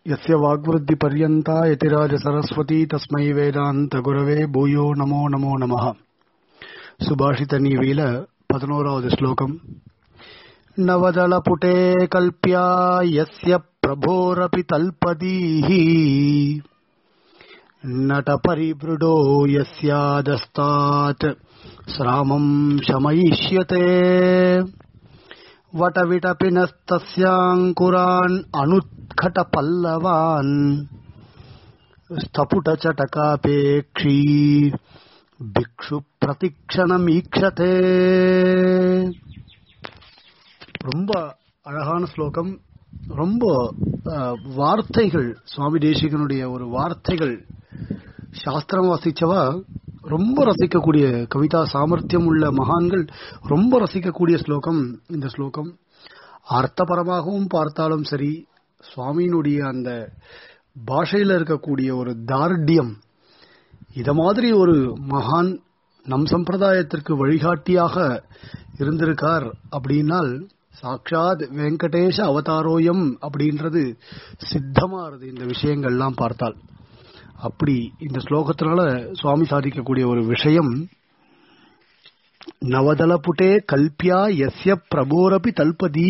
यस्य वाग्वृद्धिपर्यन्ता यतिराजसरस्वती तस्मै वेदान्तगुरवे भूयो नमो नमो नमः सुभाषितनीवील पदनोरावद् श्लोकम् नवदलपुटे कल्प्या यस्य प्रभोरपि तल्पदीः नटपरिवृडो यस्यादस्तात् श्रामम् शमयिष्यते वटविटपिनस्तस्याङ्कुरान् अनुत्खटपल्लवान् स्थपुटचटकापेक्षी भिक्षु பிரதிக்ஷணமீக்ஷதே ரொம்ப அழகான ஸ்லோகம் ரொம்ப அஹ், வார்த்தைகள் சுவாமி தேசிகனுடைய ஒரு வார்த்தைகள் சாஸ்திரம் வாசிச்சவா ரொம்ப ரசிக்கக்கூடிய கவிதா சாமர்த்தியம் உள்ள மகான்கள் ரொம்ப ரசிக்கக்கூடிய ஸ்லோகம் இந்த ஸ்லோகம் அர்த்தபரமாகவும் பார்த்தாலும் சரி சுவாமியினுடைய அந்த பாஷையில இருக்கக்கூடிய ஒரு தார்டியம் இத மாதிரி ஒரு மகான் நம் சம்பிரதாயத்திற்கு வழிகாட்டியாக இருந்திருக்கார் அப்படின்னால் சாக்ஷாத் வெங்கடேஷ அவதாரோயம் அப்படின்றது சித்தமாறுது இந்த விஷயங்கள்லாம் பார்த்தால் அப்படி இந்த ஸ்லோகத்தினால சுவாமி சாதிக்கக்கூடிய ஒரு விஷயம் நவதளபுட்டே கல்பியா எஸ்ய பிரபோரபி தல்பதீ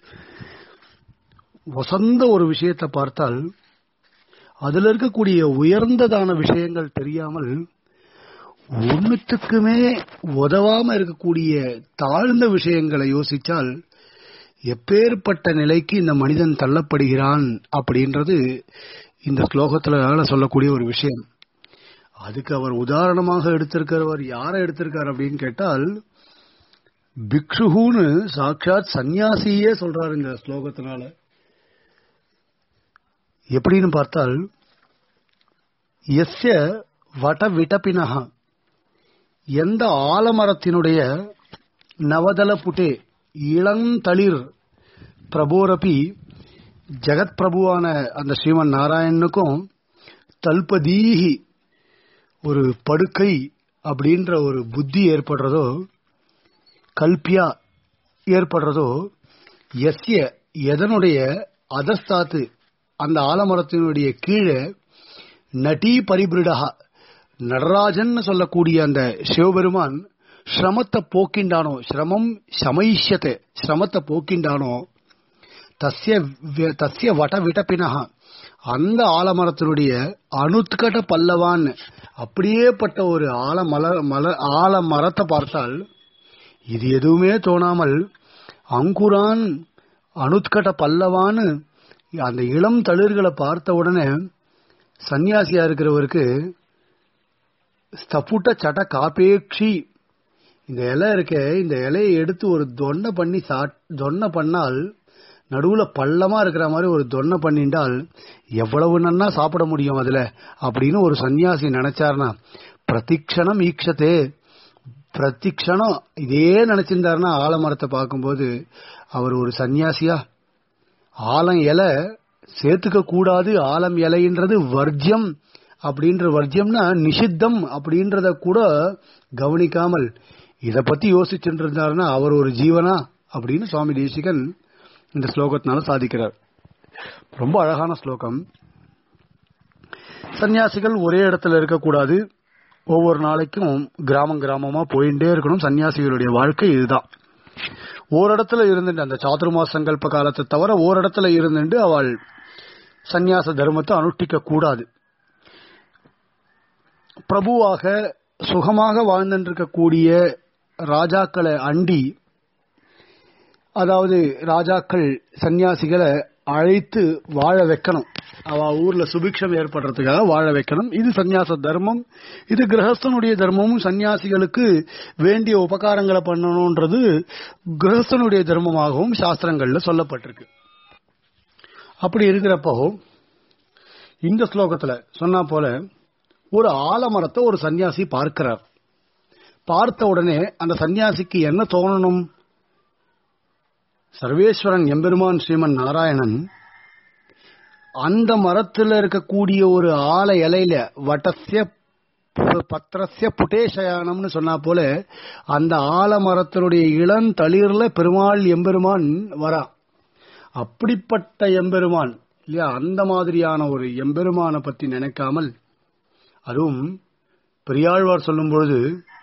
வசந்த ஒரு விஷயத்தை பார்த்தால் அதுல இருக்கக்கூடிய உயர்ந்ததான விஷயங்கள் தெரியாமல் ஒண்ணுத்துக்குமே உதவாம இருக்கக்கூடிய தாழ்ந்த விஷயங்களை யோசிச்சால் எப்பேற்பட்ட நிலைக்கு இந்த மனிதன் தள்ளப்படுகிறான் அப்படின்றது இந்த ஸ்லோகத்துல சொல்லக்கூடிய ஒரு விஷயம் அதுக்கு அவர் உதாரணமாக எடுத்திருக்கிறவர் யாரை எடுத்திருக்கார் அப்படின்னு கேட்டால் பிக்ஷுன்னு சாட்சாத் சந்நியாசியே சொல்றாரு இந்த ஸ்லோகத்தினால எப்படின்னு பார்த்தால் எஸ்ய வட விட்டபினக எந்த ஆலமரத்தினுடைய நவதல புட்டே இளந்தளிர் பிரபோரபி ஜெகத் பிரபுவான அந்த ஸ்ரீமன் நாராயணனுக்கும் தல்பதீஹி ஒரு படுக்கை அப்படின்ற ஒரு புத்தி ஏற்படுறதோ கல்பியா ஏற்படுறதோ எஸ்ய எதனுடைய அதஸ்தாத்து அந்த ஆலமரத்தினுடைய கீழே நட்டி பரிபிருடா நடராஜன் சொல்லக்கூடிய அந்த சிவபெருமான் சிரமத்தை போக்கின்றானோ சிரமம் சமைஷ்யத்தை சிரமத்தை போக்கின்றானோ தஸ்ய வி- தஸ்ய வட விட்டபினக அந்த ஆலமரத்தினுடைய அனுத்கட பல்லவான் அப்படியேப்பட்ட ஒரு ஆலமல மல ஆலமரத்தை பார்த்தால் இது எதுவுமே தோணாமல் அங்குரான் அனுத்கட பல்லவான்னு அந்த இளம் தளிர்களை பார்த்த உடனே சன்னியாசியா இருக்கிறவருக்கு ஸ்தபுட்ட சட காப்பேக்ஷி இந்த இலை இருக்க இந்த இலையை எடுத்து ஒரு தொன்னை பண்ணி சாட் தொன்னை பண்ணால் நடுவுல பள்ளமா இருக்கிற மாதிரி ஒரு தொன்னை பண்ணிண்டால் எவ்வளவு நன்னா சாப்பிட முடியும் அதுல அப்படின்னு ஒரு சன்னியாசி நினைச்சாருன்னா பிரதிக்ஷணம் ஈக்ஷத்தே பிரதிக்ஷணம் இதே நினைச்சிருந்தாருன்னா ஆலமரத்தை பார்க்கும்போது அவர் ஒரு சன்னியாசியா ஆலம் இலை சேர்த்துக்க கூடாது ஆலம் இலைன்றது வர்ஜ்யம் அப்படின்ற வர்ஜ்யம்னா நிஷித்தம் அப்படின்றத கூட கவனிக்காமல் இத பத்தி யோசிச்சுட்டு இருந்தாருன்னா அவர் ஒரு ஜீவனா அப்படின்னு சுவாமி தேசிகன் இந்த ஸ்லோகத்தினால சாதிக்கிறார் ரொம்ப அழகான ஸ்லோகம் சன்னியாசிகள் ஒரே இடத்துல இருக்கக்கூடாது ஒவ்வொரு நாளைக்கும் கிராமம் கிராமமா போயிட்டே இருக்கணும் சன்னியாசிகளுடைய வாழ்க்கை இதுதான் ஓரிடத்துல இருந்துட்டு அந்த சாதுர்மா சங்கல்ப காலத்தை தவிர ஓரிடத்துல இருந்துட்டு அவள் சந்நியாச தர்மத்தை அனுஷ்டிக்க கூடாது பிரபுவாக சுகமாக வாழ்ந்துருக்கக்கூடிய ராஜாக்களை அண்டி அதாவது ராஜாக்கள் சன்னியாசிகளை அழைத்து வாழ வைக்கணும் அவ ஊர்ல சுபிக்ஷம் ஏற்படுறதுக்காக வாழ வைக்கணும் இது சந்நியாச தர்மம் இது கிரகஸ்தனுடைய தர்மமும் சன்னியாசிகளுக்கு வேண்டிய உபகாரங்களை பண்ணணும்ன்றது கிரகஸ்தனுடைய தர்மமாகவும் சாஸ்திரங்கள்ல சொல்லப்பட்டிருக்கு அப்படி இருக்கிறப்போ இந்த ஸ்லோகத்துல சொன்னா போல ஒரு ஆலமரத்தை ஒரு சன்னியாசி பார்க்கிறார் பார்த்த உடனே அந்த சன்னியாசிக்கு என்ன தோணணும் சர்வேஸ்வரன் எம்பெருமான் ஸ்ரீமன் நாராயணன் அந்த மரத்துல இருக்கக்கூடிய ஒரு ஆல இலையில வட்டசிய பு- பத்திரஸ்ய புட்டேசயானம்னு சொன்னா போல அந்த ஆலமரத்தினுடைய இளந்தளிர்ல பெருமாள் எம்பெருமான் வரா அப்படிப்பட்ட எம்பெருமான் இல்லையா அந்த மாதிரியான ஒரு எம்பெருமான பத்தி நினைக்காமல் அதுவும் பெரியாழ்வார் சொல்லும் பொழுது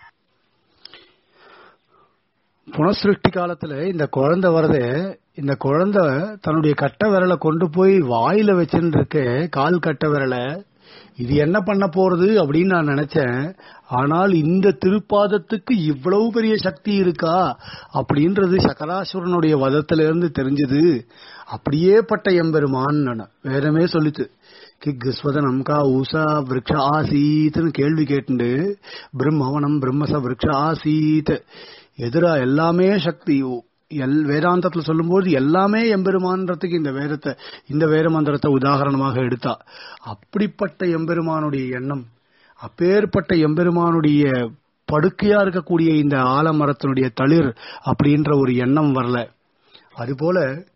புனசிருஷ்டி காலத்துல இந்த குழந்தை வரதே இந்த குழந்தை தன்னுடைய கட்ட விரலை கொண்டு போய் வாயில வச்சுட்டு இருக்க கால் கட்ட விரலை இது என்ன பண்ண போறது அப்படின்னு நான் நினைச்சேன் ஆனால் இந்த திருப்பாதத்துக்கு இவ்வளவு பெரிய சக்தி இருக்கா அப்படின்றது சகராசுரனுடைய வதத்திலிருந்து தெரிஞ்சது அப்படியே பட்ட எம்பெருமான் வேறமே சொல்லிச்சு கிக்ஸ்வதனம் கா ஊசா விரக்ஷ ஆசீத்னு கேள்வி கேட்டு பிரம்மவனம் பிரம்மச விரக்ஷ ஆசீத் எதிரா எல்லாமே சக்தி எல் வேதாந்தத்துல சொல்லும்போது எல்லாமே எம்பெருமான்றதுக்கு இந்த வேதத்தை இந்த வேத மந்திரத்தை உதாகரணமாக எடுத்தா அப்படிப்பட்ட எம்பெருமானுடைய எண்ணம் அப்பேற்பட்ட எம்பெருமானுடைய படுக்கையா இருக்கக்கூடிய இந்த ஆலமரத்தினுடைய தளிர் அப்படின்ற ஒரு எண்ணம் வரல அதுபோல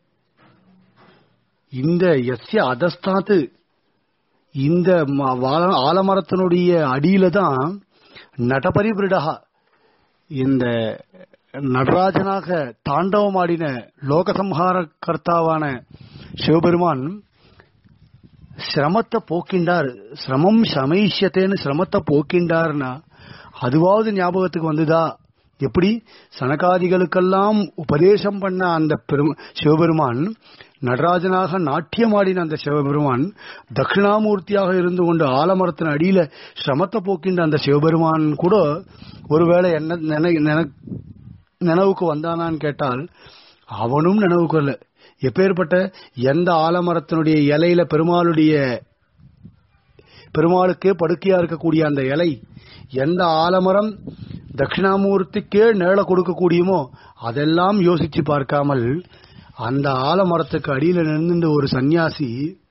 இந்த எஸ்ய அதஸ்தாத்து இந்த ஆலமரத்தினுடைய அடியில தான் நடபரிபிருடகா இந்த நடராஜனாக தாண்டவமாடின லோகசம்ஹார கர்த்தாவான சிவபெருமான் சிரமத்தை போக்கின்றார் சிரமம் சமைஷ்யத்தேன்னு சிரமத்தை போக்கின்றார்னா அதுவாவது ஞாபகத்துக்கு வந்துதா எப்படி சனகாதிகளுக்கெல்லாம் உபதேசம் பண்ண அந்த சிவபெருமான் நடராஜனாக நாட்டியமாடின அந்த சிவபெருமான் தட்சிணாமூர்த்தியாக இருந்து கொண்டு ஆலமரத்தின் அடியில சிரமத்தை போக்கின்ற அந்த சிவபெருமான் கூட ஒருவேளை என்ன நினைவுக்கு வந்தானான்னு கேட்டால் அவனும் நினைவுக்கு வரல எப்பேற்பட்ட எந்த ஆலமரத்தினுடைய இலையில பெருமாளுடைய பெருமாளுக்கே படுக்கையா இருக்கக்கூடிய அந்த இலை எந்த ஆலமரம் தட்சிணாமூர்த்திக்கே நேழ கொடுக்கக்கூடியமோ அதெல்லாம் யோசிச்சு பார்க்காமல் அந்த ஆலமரத்துக்கு அடியில நின்று ஒரு சன்னியாசி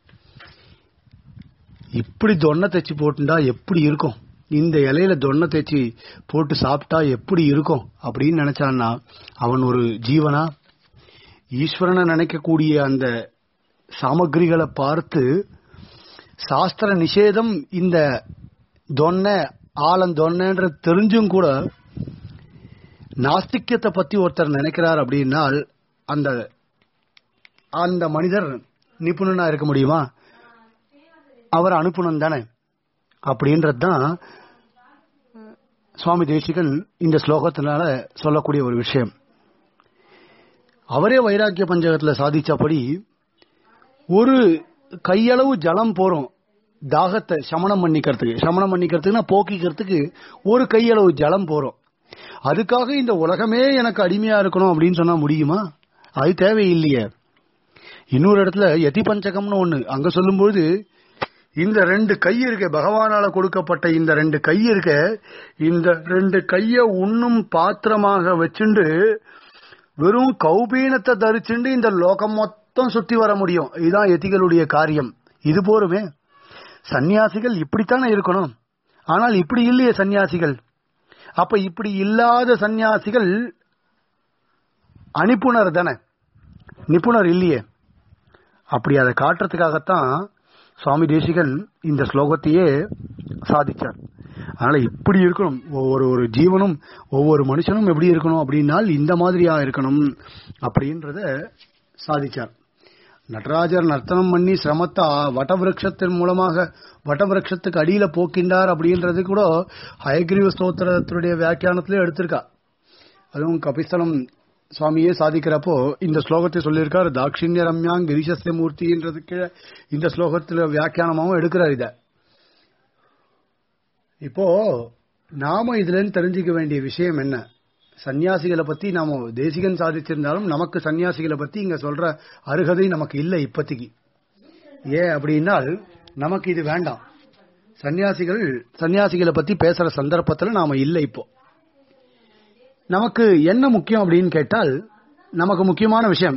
இப்படி தொன்னை தைச்சு போட்டுண்டா எப்படி இருக்கும் இந்த இலையில தொன்னை தேய்ச்சி போட்டு சாப்பிட்டா எப்படி இருக்கும் அப்படின்னு நினைச்சான்னா அவன் ஒரு ஜீவனா ஈஸ்வரனை நினைக்கக்கூடிய அந்த சாமகிரிகளை பார்த்து சாஸ்திர நிஷேதம் இந்த தொன்னை ஆலம் தொன்னைன்ற தெரிஞ்சும் கூட நாஸ்திக்கத்தை பத்தி ஒருத்தர் நினைக்கிறார் அப்படின்னால் அந்த அந்த மனிதர் நிபுணனா இருக்க முடியுமா அவர் அனுப்புனன் தானே அப்படின்றது தான் சுவாமி தேசிகன் இந்த ஸ்லோகத்தினால சொல்லக்கூடிய ஒரு விஷயம் அவரே வைராக்கிய பஞ்சகத்துல சாதிச்சபடி ஒரு கையளவு ஜலம் போறோம் தாகத்தை சமணம் பண்ணிக்கிறதுக்கு சமணம் பண்ணிக்கிறதுக்குன்னா போக்கிக்கிறதுக்கு ஒரு கையளவு ஜலம் போறோம் அதுக்காக இந்த உலகமே எனக்கு அடிமையா இருக்கணும் அப்படின்னு சொன்னா முடியுமா அது தேவையில்லையே இன்னொரு இடத்துல யதி பஞ்சகம்னு ஒண்ணு அங்க சொல்லும்போது இந்த ரெண்டு கை இருக்க பகவானால கொடுக்கப்பட்ட இந்த ரெண்டு கை இருக்க இந்த ரெண்டு கைய உண்ணும் பாத்திரமாக வச்சுண்டு வெறும் கௌபீனத்தை தரிச்சுண்டு இந்த லோகம் மொத்தம் சுத்தி வர முடியும் இதுதான் எதிகளுடைய காரியம் இது போருமே சன்னியாசிகள் இப்படித்தானே இருக்கணும் ஆனால் இப்படி இல்லையே சன்னியாசிகள் அப்ப இப்படி இல்லாத சன்னியாசிகள் அனுப்புனர் தானே நிபுணர் இல்லையே அப்படி அதை காட்டுறதுக்காகத்தான் சுவாமி தேசிகன் இந்த ஸ்லோகத்தையே சாதிச்சார் அதனால இப்படி இருக்கணும் ஒவ்வொரு ஒரு ஜீவனும் ஒவ்வொரு மனுஷனும் எப்படி இருக்கணும் அப்படின்னால் இந்த மாதிரியா இருக்கணும் அப்படின்றத சாதிச்சார் நடராஜர் நர்த்தனம் பண்ணி சிரமத்தை வட்டவிருஷத்தின் மூலமாக வட்டவிருஷத்துக்கு அடியில போக்கின்றார் அப்படின்றது கூட ஹயக்ரீவ ஸ்தோத்திரத்தினுடைய வியாக்கியானத்திலே எடுத்திருக்கா அதுவும் கபிஸ்தலம் சுவாமியே சாதிக்கிறப்போ இந்த ஸ்லோகத்தை சொல்லியிருக்காரு தாட்சிண்ய ரம்யாங் கிரிசஸ்ய மூர்த்தின்றதுக்கு இந்த ஸ்லோகத்துல வியாக்கியானமாவும் எடுக்கிறார் இத இப்போ நாம இதுல இருந்து தெரிஞ்சுக்க வேண்டிய விஷயம் என்ன சன்னியாசிகளை பத்தி நாம தேசிகன் சாதிச்சிருந்தாலும் நமக்கு சன்னியாசிகளை பத்தி இங்க சொல்ற அருகதை நமக்கு இல்லை இப்பத்திக்கு ஏன் அப்படின்னால் நமக்கு இது வேண்டாம் சன்னியாசிகள் சன்னியாசிகளை பத்தி பேசுற சந்தர்ப்பத்துல நாம இல்லை இப்போ நமக்கு என்ன முக்கியம் அப்படின்னு கேட்டால் நமக்கு முக்கியமான விஷயம்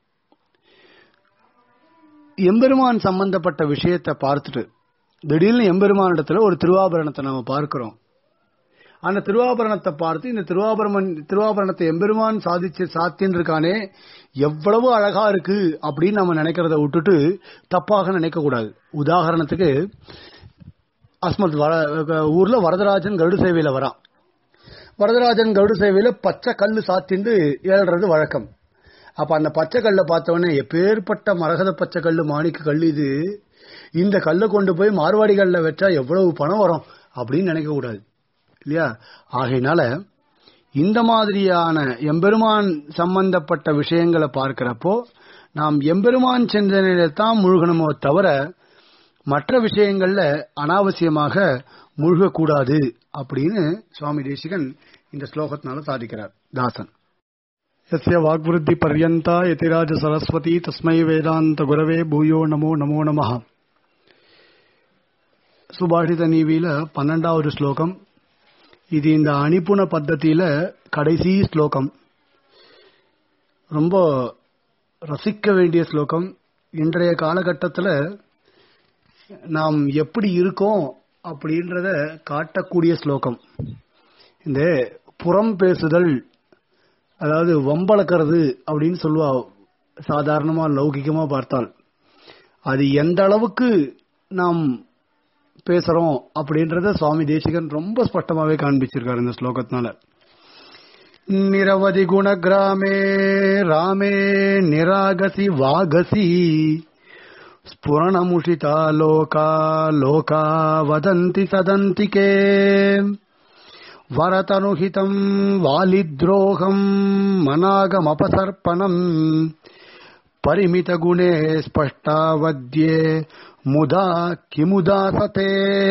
எம்பெருமான் சம்பந்தப்பட்ட விஷயத்தை பார்த்துட்டு திடீர்னு எம்பெருமானிடத்துல ஒரு திருவாபரணத்தை நாம பார்க்கிறோம் அந்த திருவாபரணத்தை பார்த்து இந்த திருவாபரணம் திருவாபரணத்தை எம்பெருமான் சாதிச்சு சாத்தின்னு இருக்கானே எவ்வளவு அழகா இருக்கு அப்படின்னு நம்ம நினைக்கிறத விட்டுட்டு தப்பாக நினைக்க கூடாது உதாரணத்துக்கு அஸ்மத் ஊர்ல வரதராஜன் கருடு சேவையில வரான் வரதராஜன் கருடு சேவையில பச்சை கல்லு சாத்திண்டு ஏழ்றது வழக்கம் அப்ப அந்த பச்சை கல்லை பார்த்தவொடனே எப்பேற்பட்ட மரகத பச்சை கல்லு மாணிக்க கல் இது இந்த கல்லை கொண்டு போய் மார்வாடி கல்ல வச்சா எவ்வளவு பணம் வரும் அப்படின்னு நினைக்க கூடாது இல்லையா ஆகையினால இந்த மாதிரியான எம்பெருமான் சம்பந்தப்பட்ட விஷயங்களை பார்க்கிறப்போ நாம் எம்பெருமான் சிந்தனையில தான் முழுகணுமோ தவிர மற்ற விஷயங்கள்ல அனாவசியமாக முழுகக்கூடாது அப்படின்னு சுவாமி தேசிகன் இந்த ஸ்லோகத்தினால சாதிக்கிறார் தாசன் यस्य वाग्वृद्धि पर्यन्ता यतिराज सरस्वती तस्मै वेदान्त गुरवे பூயோ நமோ நமோ நமः சுபாஷித நீவியில பன்னெண்டாவது ஸ்லோகம் இது இந்த அணிப்புண பத்தத்தியில கடைசி ஸ்லோகம் ரொம்ப ரசிக்க வேண்டிய ஸ்லோகம் இன்றைய காலகட்டத்தில் நாம் எப்படி இருக்கோம் அப்படின்றத காட்டக்கூடிய ஸ்லோகம் இந்த புறம் பேசுதல் அதாவது வம்பளக்கிறது அப்படின்னு சொல்லுவா சாதாரணமா லௌகிகமா பார்த்தால் அது எந்த அளவுக்கு நாம் பேசுறோம் அப்படின்றத சுவாமி தேசிகன் ரொம்ப ஸ்பஷ்டமாவே காண்பிச்சிருக்காரு இந்த ஸ்லோகத்தினால நிரவதி குணகிராமே ராமே நிராகசி வாகசி ஸ்புரணமுஷிதா லோகா லோகா வதந்தி சதந்திகே வரதனுஹிதம் வாலித்ரோகம் மனாகமபசர்ப்பணம் परिमितगुणे स्पष्टावद्ये मुदा किमुदासते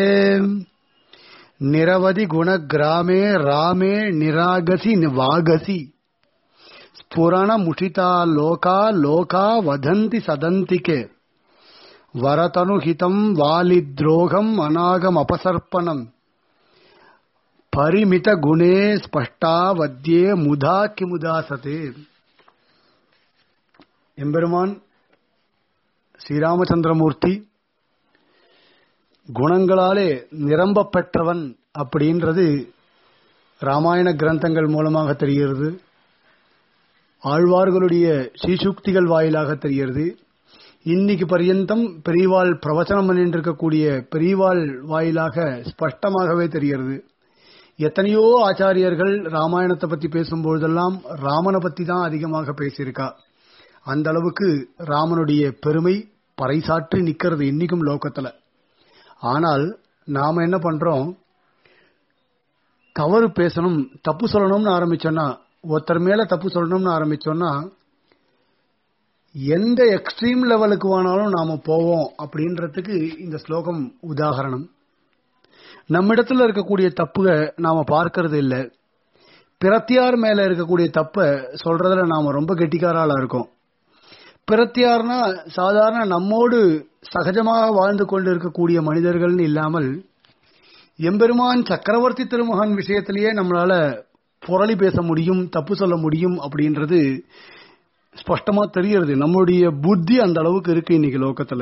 निरवधि गुणग्रामे रामे निरागसि वागसि स्फुरणमुषिता लोका लोका वदन्ति सदन्तिके वरतनुहितम् वालिद्रोगम् अनागमपसर्पणम् परिमितगुणे स्पष्टावद्ये मुदा किमुदासते எம்பெருமான் ஸ்ரீராமச்சந்திரமூர்த்தி குணங்களாலே நிரம்ப பெற்றவன் அப்படின்றது ராமாயண கிரந்தங்கள் மூலமாக தெரிகிறது ஆழ்வார்களுடைய ஸ்ரீசுக்திகள் வாயிலாக தெரிகிறது இன்னைக்கு பர்யந்தம் பெரியவாள் பிரவச்சனம் பண்ணிட்டு இருக்கக்கூடிய பெரியவாள் வாயிலாக ஸ்பஷ்டமாகவே தெரிகிறது எத்தனையோ ஆச்சாரியர்கள் ராமாயணத்தை பத்தி பேசும்பொழுதெல்லாம் ராமனை பத்தி தான் அதிகமாக பேசியிருக்கா அந்த அளவுக்கு ராமனுடைய பெருமை பறைசாற்றி நிக்கிறது இன்னைக்கும் லோகத்துல ஆனால் நாம என்ன பண்றோம் தவறு பேசணும் தப்பு சொல்லணும்னு ஆரம்பிச்சோம்னா ஒருத்தர் மேல தப்பு சொல்லணும்னு ஆரம்பிச்சோம்னா எந்த எக்ஸ்ட்ரீம் லெவலுக்கு வேணாலும் நாம போவோம் அப்படின்றதுக்கு இந்த ஸ்லோகம் உதாகரணம் நம்மிடத்துல இருக்கக்கூடிய தப்புக நாம பார்க்கறது இல்லை பிரத்தியார் மேல இருக்கக்கூடிய தப்ப சொல்றதுல நாம ரொம்ப கெட்டிக்காரால இருக்கோம் பிரத்தியார்னா சாதாரண நம்மோடு சகஜமாக வாழ்ந்து கொண்டு இருக்கக்கூடிய மனிதர்கள்னு இல்லாமல் எம்பெருமான் சக்கரவர்த்தி திருமகன் விஷயத்திலேயே நம்மளால புரளி பேச முடியும் தப்பு சொல்ல முடியும் அப்படின்றது ஸ்பஷ்டமா தெரிகிறது நம்முடைய புத்தி அந்த அளவுக்கு இருக்கு இன்னைக்கு லோகத்துல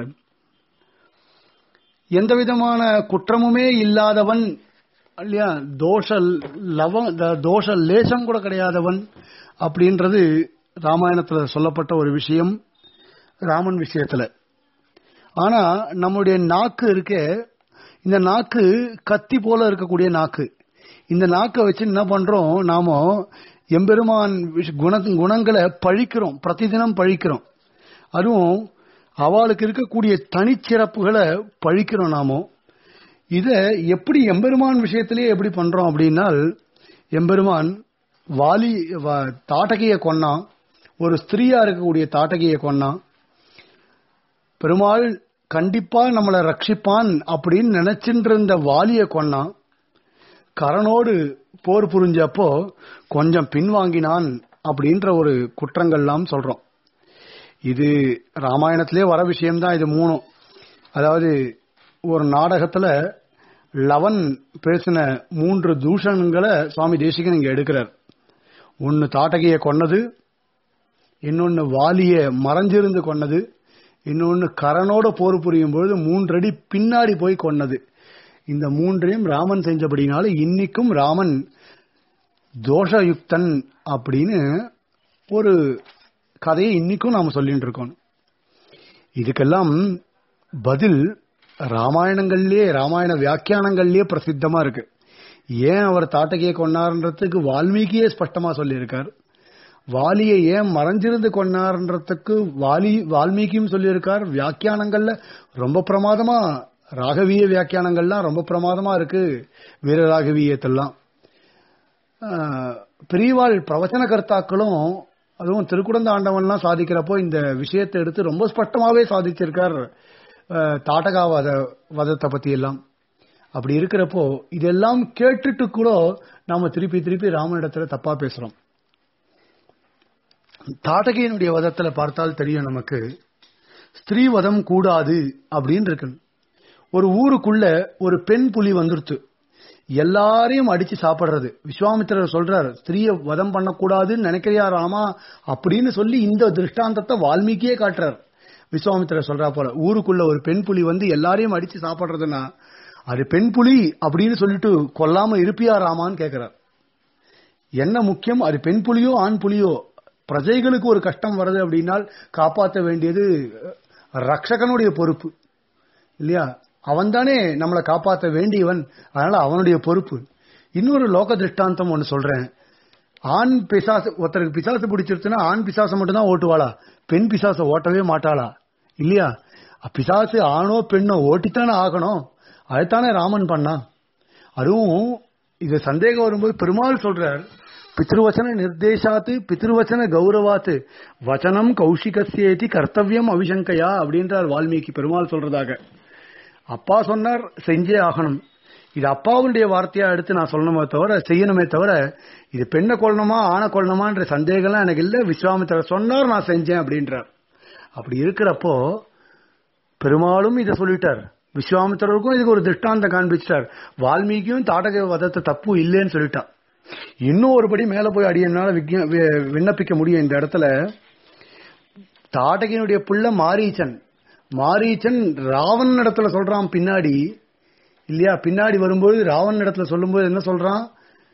எந்த விதமான குற்றமுமே இல்லாதவன் இல்லையா தோஷ லவ தோஷ லேசம் கூட கிடையாதவன் அப்படின்றது ராமாயணத்துல சொல்லப்பட்ட ஒரு விஷயம் ராமன் விஷயத்துல ஆனா நம்முடைய நாக்கு இருக்க இந்த நாக்கு கத்தி போல இருக்கக்கூடிய நாக்கு இந்த நாக்கை வச்சு என்ன பண்றோம் நாம எம்பெருமான் குண குணங்களை பழிக்கிறோம் பிரதிதினம் பழிக்கிறோம் அதுவும் அவளுக்கு இருக்கக்கூடிய தனிச்சிறப்புகளை பழிக்கிறோம் நாமோ இத எப்படி எம்பெருமான் விஷயத்திலேயே எப்படி பண்றோம் அப்படின்னால் எம்பெருமான் வாலி தாட்டகைய கொன்னான் ஒரு ஸ்திரீயா இருக்கக்கூடிய தாட்டகைய கொன்னான் பெருமாள் கண்டிப்பா நம்மளை ரட்சிப்பான் அப்படின்னு நினைச்சிட்டு இருந்த வாலிய கொன்னான் கரனோடு போர் புரிஞ்சப்போ கொஞ்சம் பின்வாங்கினான் அப்படின்ற ஒரு குற்றங்கள்லாம் சொல்றோம் இது ராமாயணத்திலே வர விஷயம்தான் இது மூணும் அதாவது ஒரு நாடகத்துல லவன் பேசின மூன்று தூஷணங்களை சுவாமி தேசிகன் இங்க எடுக்கிறார் ஒன்னு தாட்டகைய கொன்னது இன்னொன்னு வாலிய மறைஞ்சிருந்து கொன்னது இன்னொன்னு கரனோட போர் புரியும் பொழுது மூன்றடி பின்னாடி போய் கொன்னது இந்த மூன்றையும் ராமன் செஞ்சபடினால இன்னைக்கும் ராமன் தோஷயுக்தன் அப்படின்னு ஒரு கதையை இன்னைக்கும் நாம சொல்லிட்டு இருக்கோம் இதுக்கெல்லாம் பதில் ராமாயணங்கள்லயே ராமாயண வியாக்கியானங்கள்லயே பிரசித்தமா இருக்கு ஏன் அவர் தாட்டகையை கொண்டாருன்றதுக்கு வால்மீகியே ஸ்பஷ்டமா சொல்லியிருக்கார் வாலியை ஏன் மறைஞ்சிருந்து கொண்டார்ன்றதுக்கு வாலி வால்மீகியும் சொல்லியிருக்கார் வியாக்கியானங்கள்ல ரொம்ப பிரமாதமா ராகவீய வியாக்கியானங்கள்லாம் ரொம்ப பிரமாதமா இருக்கு வீரராகவீயத்தெல்லாம் ஆஹ், பெரியவாள் பிரவச்சன கர்த்தாக்களும் அதுவும் திருக்குடந்த ஆண்டவன்லாம் சாதிக்கிறப்போ இந்த விஷயத்தை எடுத்து ரொம்ப ஸ்பஷ்டமாவே சாதிச்சிருக்கார் ஆஹ், தாட்டகா வத வதத்தை பத்தி எல்லாம் அப்படி இருக்கிறப்போ இதெல்லாம் கேட்டுட்டு கூட நாம திருப்பி திருப்பி ராமனிடத்துல தப்பா பேசுறோம் தாட்டகையினுடைய வதத்துல பார்த்தால் தெரியும் நமக்கு ஸ்திரீ வதம் கூடாது அப்படின்னு இருக்கு ஒரு ஊருக்குள்ள ஒரு பெண் புலி வந்துருத்து எல்லாரையும் அடிச்சு சாப்பிடுறது விஸ்வாமித்திரர் சொல்றார் ஸ்திரீய வதம் பண்ணக்கூடாதுன்னு நினைக்கிறியா ராமா அப்படின்னு சொல்லி இந்த திருஷ்டாந்தத்தை வால்மீகியே காட்டுறார் விஸ்வாமித்திரர் சொல்றா போல ஊருக்குள்ள ஒரு பெண் புலி வந்து எல்லாரையும் அடிச்சு சாப்பிடுறதுன்னா அது பெண் புலி அப்படின்னு சொல்லிட்டு கொல்லாம இருப்பியா ராமான்னு கேக்குறார் என்ன முக்கியம் அது பெண் புலியோ ஆண் புலியோ பிரஜைகளுக்கு ஒரு கஷ்டம் வருது அப்படின்னால் காப்பாற்ற வேண்டியது ரக்ஷகனுடைய பொறுப்பு இல்லையா அவன் தானே நம்மளை காப்பாற்ற வேண்டியவன் அதனால அவனுடைய பொறுப்பு இன்னொரு லோக திருஷ்டாந்தம் ஒன்னு சொல்றேன் ஆண் பிசாசு ஒருத்தருக்கு பிசாசு பிடிச்சிருச்சுன்னா ஆண் பிசாசை மட்டும்தான் ஓட்டுவாளா பெண் பிசாசை ஓட்டவே மாட்டாளா இல்லையா பிசாசு ஆணோ பெண்ணோ ஓட்டித்தானே ஆகணும் அதைத்தானே ராமன் பண்ணான் அதுவும் இது சந்தேகம் வரும்போது பெருமாள் சொல்றார் பித்ருவச்சன நிர்தேசாத்து பித்ருவச்சன கௌரவாத்து வச்சனம் கௌஷிகசேதி கர்த்தவியம் அவிசங்கையா அப்படின்றார் வால்மீகி பெருமாள் சொல்றதாக அப்பா சொன்னார் செஞ்சே ஆகணும் இது அப்பாவுடைய வார்த்தையா எடுத்து நான் சொல்லணுமே தவிர செய்யணுமே தவிர இது பெண்ணை கொள்ளணுமா ஆணை கொள்ளணுமான்ற சந்தேகம்லாம் எனக்கு இல்ல விஸ்வாமித்திரர் சொன்னார் நான் செஞ்சேன் அப்படின்றார் அப்படி இருக்கிறப்போ பெருமாளும் இதை சொல்லிட்டார் விஸ்வாமித்திரருக்கும் இதுக்கு ஒரு திருஷ்டாந்தம் காண்பிச்சிட்டார் வால்மீகியும் தாடக வதத்தை தப்பு இல்லைன்னு சொல்லிட்டான் இன்னும் ஒருபடி மேல போய் அடியனால விக்ஞ- வி- விண்ணப்பிக்க முடியும் இந்த இடத்துல தாடகையினுடைய புள்ள மாரீச்சன் மாரீச்சன் ராவணன் இடத்துல சொல்றான் பின்னாடி இல்லையா பின்னாடி வரும்போது ராவணன் இடத்துல சொல்லும்போது என்ன சொல்றான்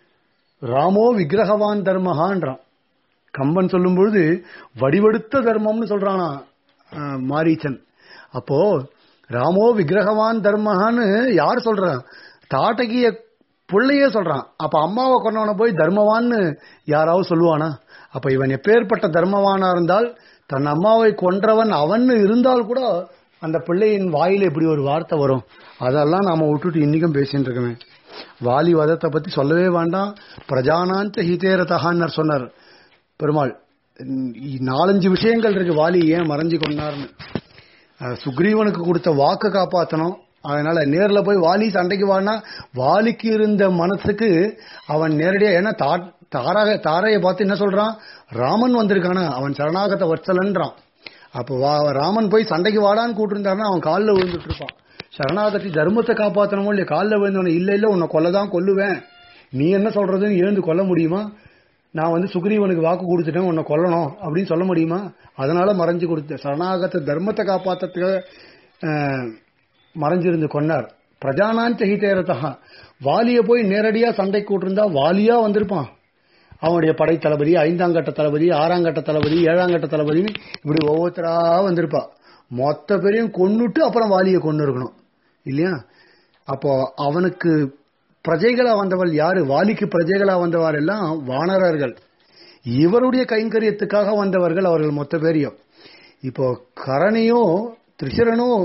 ராமோ விக்கிரகவான் தர்மஹான்றான் கம்பன் சொல்லும்பொழுது வடிவெடுத்த தர்மம்னு சொல்றானா ஆஹ், மாரீச்சன் அப்போ ராமோ விக்கிரகவான் தர்மஹான்னு யார் சொல்றான் தாட்டகிய புள்ளையே சொல்றான் அப்ப அம்மாவை கொண்டவன போய் தர்மவான்னு யாராவது சொல்லுவானா அப்ப இவன் எப்பேற்பட்ட தர்மவானா இருந்தால் தன் அம்மாவை கொன்றவன் அவன் இருந்தால் கூட அந்த பிள்ளையின் வாயில இப்படி ஒரு வார்த்தை வரும் அதெல்லாம் நாம விட்டுட்டு இன்னைக்கும் பேசிட்டு இருக்கமே வாலி வதத்தை பத்தி சொல்லவே வேண்டாம் பிரஜானாந்த ஹிதேரதகான்னர் சொன்னார் பெருமாள் உம், நாலஞ்சு விஷயங்கள் இருக்கு வாலி ஏன் மறைஞ்சு கொண்டார்னு அஹ், சுக்ரீவனுக்கு கொடுத்த வாக்கு காப்பாத்தணும் அதனால நேர்ல போய் வாலி சண்டைக்கு வானா வாலிக்கு இருந்த மனசுக்கு அவன் நேரடியா ஏன்னா தா- தாராக தாரையை பார்த்து என்ன சொல்றான் ராமன் வந்திருக்கானா அவன் சரணாகத வத்சலன்றான் அப்போ வா ராமன் போய் சண்டைக்கு வாடான்னு கூட்டிருந்தாருன்னா அவன் காலில் விழுந்துட்டு இருப்பான் சரணாகதி தர்மத்தை காப்பாத்தணுமோ இல்லையா காலில் விழுந்தவன இல்ல இல்ல உன்னை கொல்லதான் கொல்லுவேன் நீ என்ன சொல்றதுன்னு எழுந்து கொல்ல முடியுமா நான் வந்து சுக்ரீவனுக்கு வாக்கு கொடுத்துட்டேன் உன்னை கொல்லணும் அப்படின்னு சொல்ல முடியுமா அதனால மறைஞ்சு கொடுத்த சரணாகத தர்மத்தை காப்பாத்துறதுக்கு அஹ், மறைஞ்சிருந்து கொன்னார் பிரஜானாந்த ஹிதேரதா வாலிய போய் நேரடியா சண்டை கூட்டிருந்தா வாலியா வந்திருப்பான் அவனுடைய படை தளபதி ஐந்தாம் கட்ட தளபதி ஆறாம் கட்ட தளபதி ஏழாம் கட்ட தளபதின்னு இப்படி ஒவ்வொருத்தரா வந்திருப்பா மொத்த பேரையும் கொன்னுட்டு அப்புறம் வாலியை கொண்டு இருக்கணும் இல்லையா அப்போ அவனுக்கு பிரஜைகளா வந்தவள் யாரு வாலிக்கு பிரஜைகளா வந்தவர் எல்லாம் வானரர்கள் இவருடைய கைங்கரியத்துக்காக வந்தவர்கள் அவர்கள் மொத்த பேரையும் இப்போ கரணியும் திரிசரனும்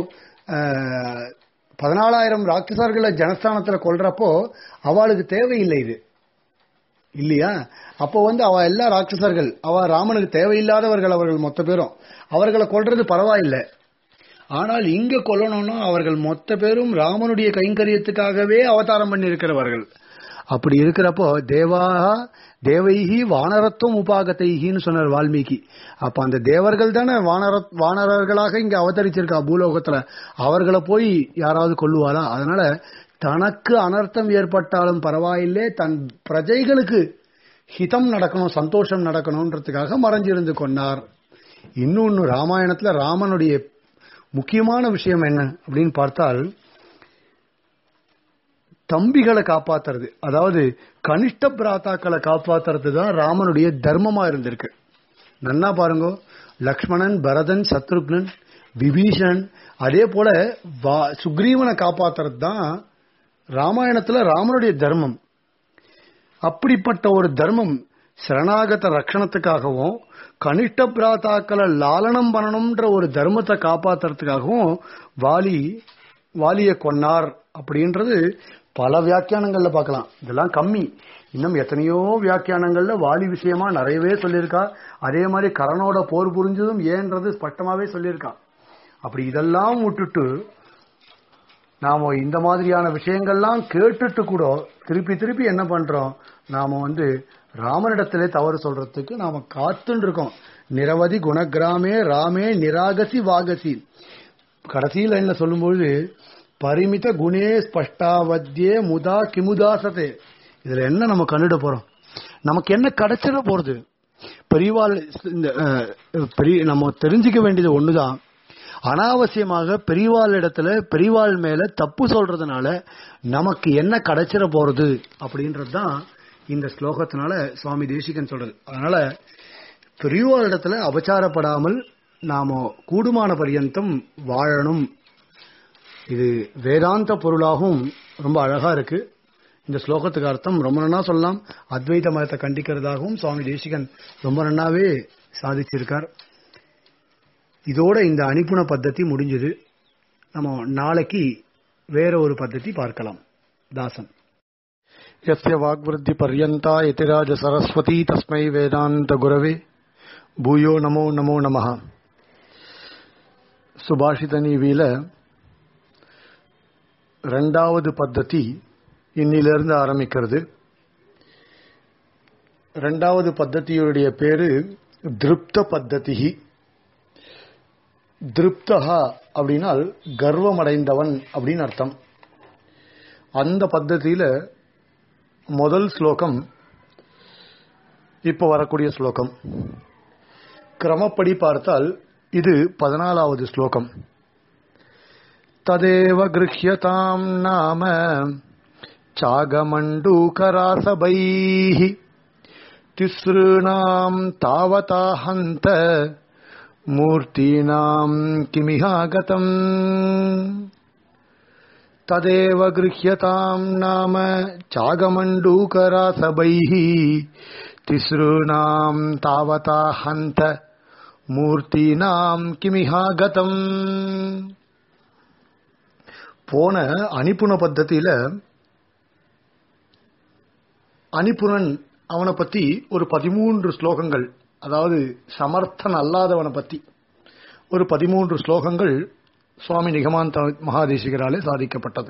ஆஹ், பதினாலாயிரம் ராட்சசர்களை ஜனஸ்தானத்துல கொல்றப்போ அவளுக்கு தேவையில்லை இது இல்லையா அப்போ வந்து அவ எல்லா ராட்சசர்கள் அவ ராமனுக்கு தேவையில்லாதவர்கள் அவர்கள் மொத்த பேரும் அவர்களை கொல்றது பரவாயில்லை ஆனால் இங்க கொல்லணும்னா அவர்கள் மொத்த பேரும் ராமனுடைய கைங்கரியத்துக்காகவே அவதாரம் பண்ணி இருக்கிறவர்கள் அப்படி இருக்கிறப்போ தேவா தேவைஹி வானரத்துவம் உபாகத்தைஹின்னு சொன்னார் வால்மீகி அப்ப அந்த தேவர்கள் தானே வானர வானரர்களாக இங்க அவதரிச்சிருக்கா பூலோகத்துல அவர்களை போய் யாராவது கொல்லுவாரா அதனால தனக்கு அனர்த்தம் ஏற்பட்டாலும் பரவாயில்லை தன் பிரஜைகளுக்கு ஹிதம் நடக்கணும் சந்தோஷம் நடக்கணும்ன்றதுக்காக மறைஞ்சிருந்து கொண்டார் இன்னொன்னு ராமாயணத்துல ராமனுடைய முக்கியமான விஷயம் என்ன அப்படின்னு பார்த்தால் தம்பிகளை காப்பாத்துறது அதாவது கனிஷ்ட பிராத்தாக்களை காப்பாத்துறது தான் ராமனுடைய தர்மமா இருந்திருக்கு நன்னா பாருங்க லக்ஷ்மணன் பரதன் சத்ருக்னன் விபீஷன் அதே போல வா- சுக்ரீவனை காப்பாத்துறது தான் ராமாயணத்துல ராமனுடைய தர்மம் அப்படிப்பட்ட ஒரு தர்மம் சரணாகத ரட்சணத்துக்காகவும் கனிஷ்ட பிராத்தாக்களை லாலனம் பண்ணணும்ன்ற ஒரு தர்மத்தை காப்பாத்துறதுக்காகவும் வாலி வாலிய கொன்னார் அப்படின்றது பல வியாக்கியானங்கள்ல பார்க்கலாம் இதெல்லாம் கம்மி இன்னும் எத்தனையோ வியாக்கியானங்கள்ல வாலி விஷயமா நிறையவே சொல்லியிருக்கா அதே மாதிரி கரனோட போர் புரிஞ்சதும் ஏன்றது ஸ்பஷ்டமாவே சொல்லியிருக்கா அப்படி இதெல்லாம் விட்டுட்டு நாம இந்த மாதிரியான விஷயங்கள்லாம் கேட்டுட்டு கூட திருப்பி திருப்பி என்ன பண்றோம் நாம வந்து ராமனிடத்திலே தவறு சொல்றதுக்கு நாம காத்துன்னு இருக்கோம் நிரவதி குணகிராமே ராமே நிராகசி வாகசி கடைசி லைன்ல சொல்லும்போது பரிமித குணே ஸ்பஷ்டாவத்தியே முதா கிமுதாசதே இதுல என்ன நம்ம கண்டுட போறோம் நமக்கு என்ன கிடைச்சிட போறது பெரியவாள் இந்த அஹ், பெரிய நம்ம தெரிஞ்சுக்க வேண்டியது ஒண்ணுதான் அனாவசியமாக பெரியவாள் இடத்துல பெரியவாள் மேல தப்பு சொல்றதுனால நமக்கு என்ன கிடைச்சிட போறது அப்படின்றது தான் இந்த ஸ்லோகத்தினால சுவாமி தேசிகன் சொல்றது அதனால பெரியவாள் இடத்துல அபச்சாரப்படாமல் நாம கூடுமான பரியந்தம் வாழணும் இது வேதாந்த பொருளாகவும் ரொம்ப அழகா இருக்கு இந்த ஸ்லோகத்துக்கு அர்த்தம் ரொம்ப நன்னா சொல்லலாம் அத்வைத மதத்தை கண்டிக்கிறதாகவும் சுவாமி தேசிகன் ரொம்ப நன்னாவே சாதிச்சிருக்கார் இதோட இந்த அனுப்புன பத்ததி முடிஞ்சது நம்ம நாளைக்கு வேற ஒரு பத்ததி பார்க்கலாம் தாசன் यस्य वाग्वृद्धिपर्यन्ता यतिराज सरस्वती तस्मै वेदान्तगुरवे भूयो नमो नमो नमः சுபாஷித நீவியில ரெண்டாவது பத்ததி இன்னிலிருந்து ஆரம்பிக்கிறது ரெண்டாவது பத்ததியுடைய பேரு திருப்த பத்ததி திருப்தகா அப்படின்னால் கர்வமடைந்தவன் அப்படின்னு அர்த்தம் அந்த பத்ததியில முதல் ஸ்லோகம் இப்ப வரக்கூடிய ஸ்லோகம் கிரமப்படி பார்த்தால் இது பதினாலாவது ஸ்லோகம் ததேவ கிருஹ்யதாம் நாம சாகமண்டூகராசபைः तिसॄणाम् तावता हन्त मूर्तीनाम् किमिहागतम् तदेव गृह्यताम् नाम चागमण्डूकरासभैः तिसॄणाम् तावता हन्त மூர்த்தினாம் கிமிஹாகதம் போன அனிப்புண பத்தத்தில அனிப்புணன் அவனை பத்தி ஒரு பதிமூன்று ஸ்லோகங்கள் அதாவது சமர்த்தன் அல்லாதவனை பத்தி ஒரு பதிமூன்று ஸ்லோகங்கள் சுவாமி நிகமாந்த மகாதேசிகராலே சாதிக்கப்பட்டது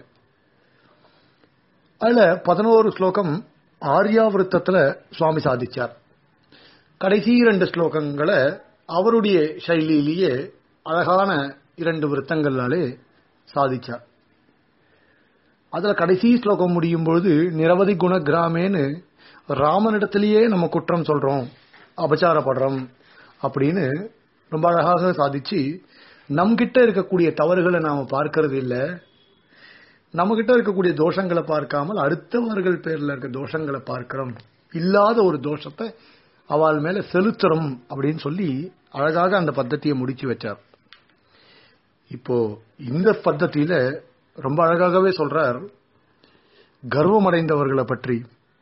அதுல பதினோரு ஸ்லோகம் ஆர்யாவிருத்தத்துல சுவாமி சாதிச்சார் கடைசி இரண்டு ஸ்லோகங்களை அவருடைய சைலியிலேயே அழகான இரண்டு விருத்தங்களாலே சாதிச்சார் அதுல கடைசி ஸ்லோகம் முடியும் பொழுது நிரவதி குண கிராமேன்னு ராமனிடத்திலேயே நம்ம குற்றம் சொல்றோம் அபச்சாரப்படுறோம் அப்படின்னு ரொம்ப அழகாக சாதிச்சு நம்கிட்ட இருக்கக்கூடிய தவறுகளை நாம பார்க்கறது இல்ல நம்ம கிட்ட இருக்கக்கூடிய தோஷங்களை பார்க்காமல் அடுத்தவர்கள் பேர்ல இருக்க தோஷங்களை பார்க்கிறோம் இல்லாத ஒரு தோஷத்தை அவள் மேல செலுத்துறோம் அப்படின்னு சொல்லி அழகாக அந்த பத்தத்தியை முடிச்சு வச்சார் இப்போ இந்த பத்தத்தியில ரொம்ப அழகாகவே சொல்றார் கர்வமடைந்தவர்களை பற்றி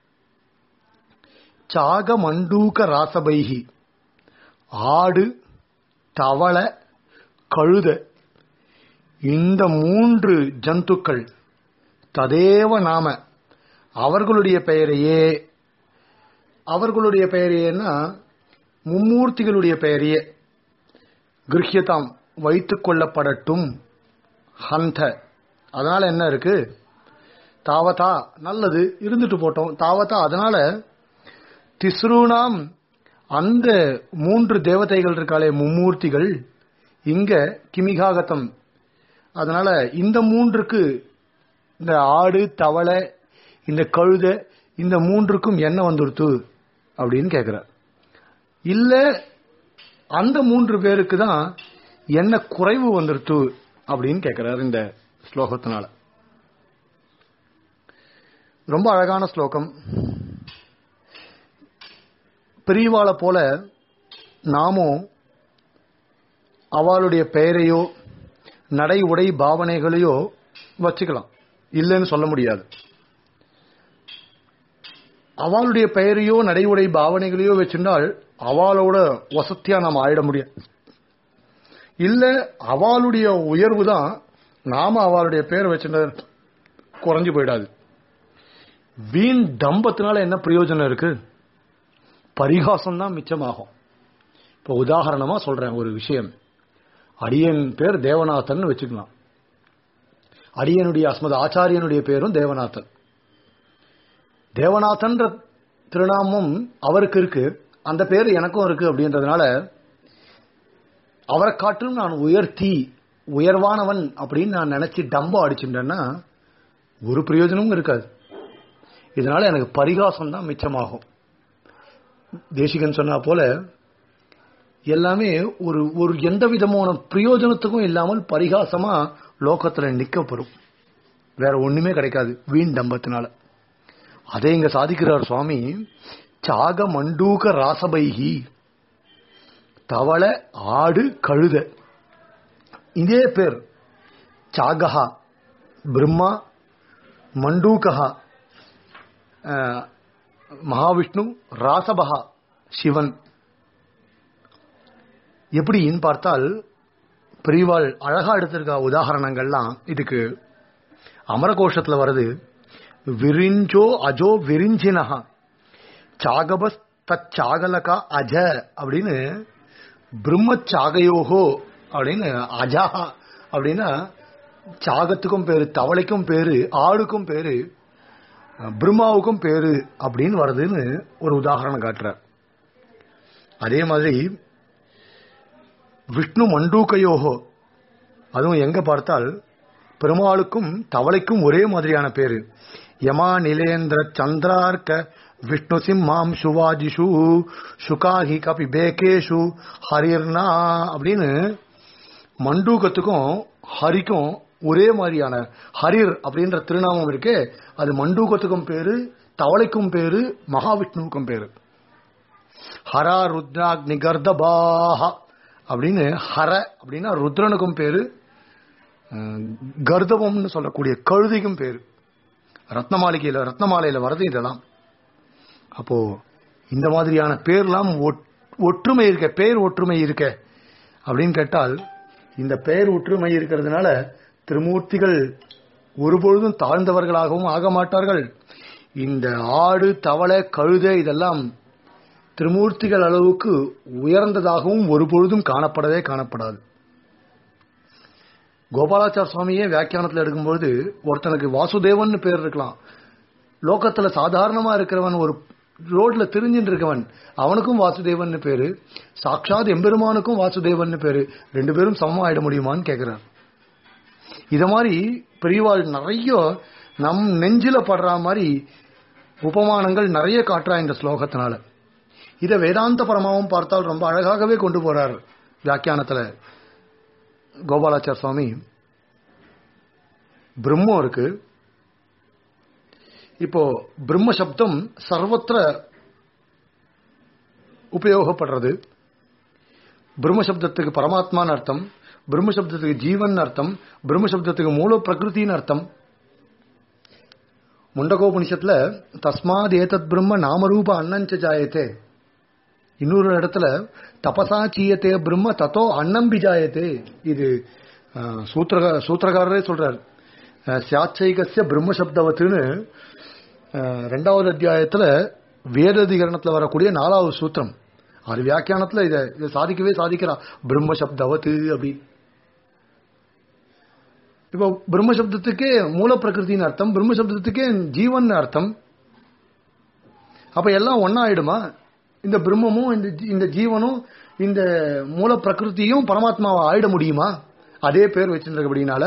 சாக மண்டூக ராசபைகி ஆடு தவள கழுத இந்த மூன்று ஜந்துக்கள் ததேவ நாம அவர்களுடைய பெயரையே அவர்களுடைய பெயரையேன்னா மும்மூர்த்திகளுடைய பெயரையே கிருஹ்யதாம் வைத்துக் கொள்ளப்படட்டும் ஹந்த அதனால என்ன இருக்கு தாவதா நல்லது இருந்துட்டு போட்டோம் தாவதா அதனால திஸ்ரூனாம் அந்த மூன்று தேவதைகள் இருக்காளே மும்மூர்த்திகள் இங்க கிமிகாகத்தம் அதனால இந்த மூன்றுக்கு இந்த ஆடு தவளை இந்த கழுத இந்த மூன்றுக்கும் என்ன வந்துருத்து அப்படின்னு கேக்குறார் இல்ல அந்த மூன்று பேருக்கு தான் என்ன குறைவு வந்துருத்து அப்படின்னு கேக்குறார் இந்த ஸ்லோகத்தினால ரொம்ப அழகான ஸ்லோகம் பெரியவாளை போல நாமும் அவளுடைய பெயரையோ நடை உடை பாவனைகளையோ வச்சுக்கலாம் இல்லைன்னு சொல்ல முடியாது அவளுடைய பெயரையோ நடைமுறை பாவனைகளையோ வச்சிருந்தால் அவளோட வசத்தியா நாம் ஆயிட முடியும் இல்ல அவளுடைய உயர்வு தான் நாம அவளுடைய பேர் வச்சிருந்த குறைஞ்சு போயிடாது வீண் தம்பத்தினால என்ன பிரயோஜனம் இருக்கு பரிகாசம் தான் மிச்சமாகும் இப்போ உதாரணமா சொல்றேன் ஒரு விஷயம் அடியன் பேர் தேவநாதன் வச்சுக்கலாம் அடியனுடைய அஸ்மத் ஆச்சாரியனுடைய பேரும் தேவநாதன் தேவநாதன்ற திருநாமம் அவருக்கு இருக்கு அந்த பேர் எனக்கும் இருக்கு அப்படின்றதுனால அவரை காட்டிலும் நான் உயர்த்தி உயர்வானவன் அப்படின்னு நான் நினைச்சு டம்பம் அடிச்சுட்டேன்னா ஒரு பிரயோஜனமும் இருக்காது இதனால எனக்கு பரிகாசம் தான் மிச்சமாகும் தேசிகன் சொன்னா போல எல்லாமே ஒரு ஒரு எந்த விதமான பிரயோஜனத்துக்கும் இல்லாமல் பரிகாசமா லோகத்துல நிக்கப்படும் வேற ஒண்ணுமே கிடைக்காது வீண் டம்பத்தினால அதை இங்க சாதிக்கிறார் சுவாமி சாக மண்டூக ராசபைகி தவள ஆடு கழுத இதே பேர் சாகஹா பிரம்மா மண்டூகஹா அஹ், மகாவிஷ்ணு ராசபகா சிவன் எப்படின்னு பார்த்தால் பெரியவாள் அழகா எடுத்திருக்க உதாகரணங்கள்லாம் இதுக்கு அமரகோஷத்துல வருது விரிஞ்சோ அஜோ விரிஞ்சினஹா சாகபஸ் தச்சாகலகா அஜ அப்படின்னு பிரம்ம சாகயோகோ அப்படின்னு அஜாஹா அப்படின்னா சாகத்துக்கும் பேரு தவளைக்கும் பேரு ஆடுக்கும் பேரு பிரம்மாவுக்கும் பேரு அப்படின்னு வருதுன்னு ஒரு உதாரணம் காட்டுறார் அதே மாதிரி விஷ்ணு மண்டூகையோகோ அதுவும் எங்க பார்த்தால் பெருமாளுக்கும் தவளைக்கும் ஒரே மாதிரியான பேரு யமா நிலேந்திர சந்திரார்க்க விஷ்ணு சிம்மாம் சுவாஜிஷு சுகாஹி கபி பேகேஷு ஹரிர்னா அப்படின்னு மண்டூகத்துக்கும் ஹரிக்கும் ஒரே மாதிரியான ஹரிர் அப்படின்ற திருநாமம் இருக்கே அது மண்டூகத்துக்கும் பேரு தவளைக்கும் பேரு மகாவிஷ்ணுவுக்கும் பேரு ஹரா ருத்ராக்னி கர்தபாஹா அப்படின்னு ஹர அப்படின்னா ருத்ரனுக்கும் பேரு அஹ், கர்தவம்னு சொல்லக்கூடிய கழுதைக்கும் பேரு ரத்னமாளிகையில ரத்னமாலையில வரது இதெல்லாம் அப்போ இந்த மாதிரியான பேர்லாம் ஒட்- ஒற்றுமை இருக்க பேர் ஒற்றுமை இருக்க அப்படின்னு கேட்டால் இந்த பெயர் ஒற்றுமை இருக்கிறதுனால திருமூர்த்திகள் ஒருபொழுதும் தாழ்ந்தவர்களாகவும் ஆக மாட்டார்கள் இந்த ஆடு தவளை கழுதை இதெல்லாம் திருமூர்த்திகள் அளவுக்கு உயர்ந்ததாகவும் ஒருபொழுதும் காணப்படவே காணப்படாது கோபாலாச்சார சுவாமியே வியாக்கியானத்தில் எடுக்கும்போது ஒருத்தனுக்கு வாசுதேவன் பேர் இருக்கலாம் லோகத்துல சாதாரணமா இருக்கிறவன் ஒரு ரோட்ல திரிஞ்சிட்டு இருக்கவன் அவனுக்கும் வாசுதேவன் பேரு சாட்சாத் எம்பெருமானுக்கும் வாசுதேவன் பேரு ரெண்டு பேரும் சமமா ஆயிட முடியுமான்னு கேக்குறார் இத மாதிரி பெரியவாள் நிறைய நம் நெஞ்சில படுற மாதிரி உபமானங்கள் நிறைய காட்டுறா இந்த ஸ்லோகத்தினால இத வேதாந்த பரமாவும் பார்த்தால் ரொம்ப அழகாகவே கொண்டு போறார் வியாக்கியானத்துல கோபாலாச்சார் சுவாமி பிரம்மம் இருக்கு இப்போ பிரம்ம சப்தம் சர்வத்திர உபயோகப்படுறது பிரம்ம சப்தத்துக்கு பரமாத்மான்னு அர்த்தம் பிரம்ம சப்தத்துக்கு ஜீவன் அர்த்தம் பிரம்ம சப்தத்துக்கு மூல பிரகிருத்தின்னு அர்த்தம் முண்டகோபனிஷத்துல தஸ்மாத் ஏதத் பிரம்ம நாமரூப அன்னஞ்ச ஜாயத்தே இன்னொரு இடத்துல தபசா சீயத்தே பிரம்ம தத்தோ அன்னம் பிஜாயத்தே இது அஹ், சூத்திரக சூத்திரகாரரே சொல்றார் அஹ், சியாச்சைகஸ்ய பிரம்ம சப்தவத்துன்னு அஹ், ரெண்டாவது அத்தியாயத்துல வேததிகரணத்துல வரக்கூடிய நாலாவது சூத்திரம் அது வியாக்கியானத்துல இதை இதை சாதிக்கவே சாதிக்கிறா பிரம்ம சப்தவத்து அப்படி இப்போ பிரம்ம சப்தத்துக்கே மூல பிரகிருத்தின்னு அர்த்தம் பிரம்ம சப்தத்துக்கே ஜீவன் அர்த்தம் அப்ப எல்லாம் ஒன்னா ஆயிடுமா இந்த பிரம்மமும் இந்த ஜீ- இந்த ஜீவனும் இந்த மூல பிரகிருத்தியும் பரமாத்மாவை ஆயிட முடியுமா அதே பேர் வச்சிருக்கிறபடினால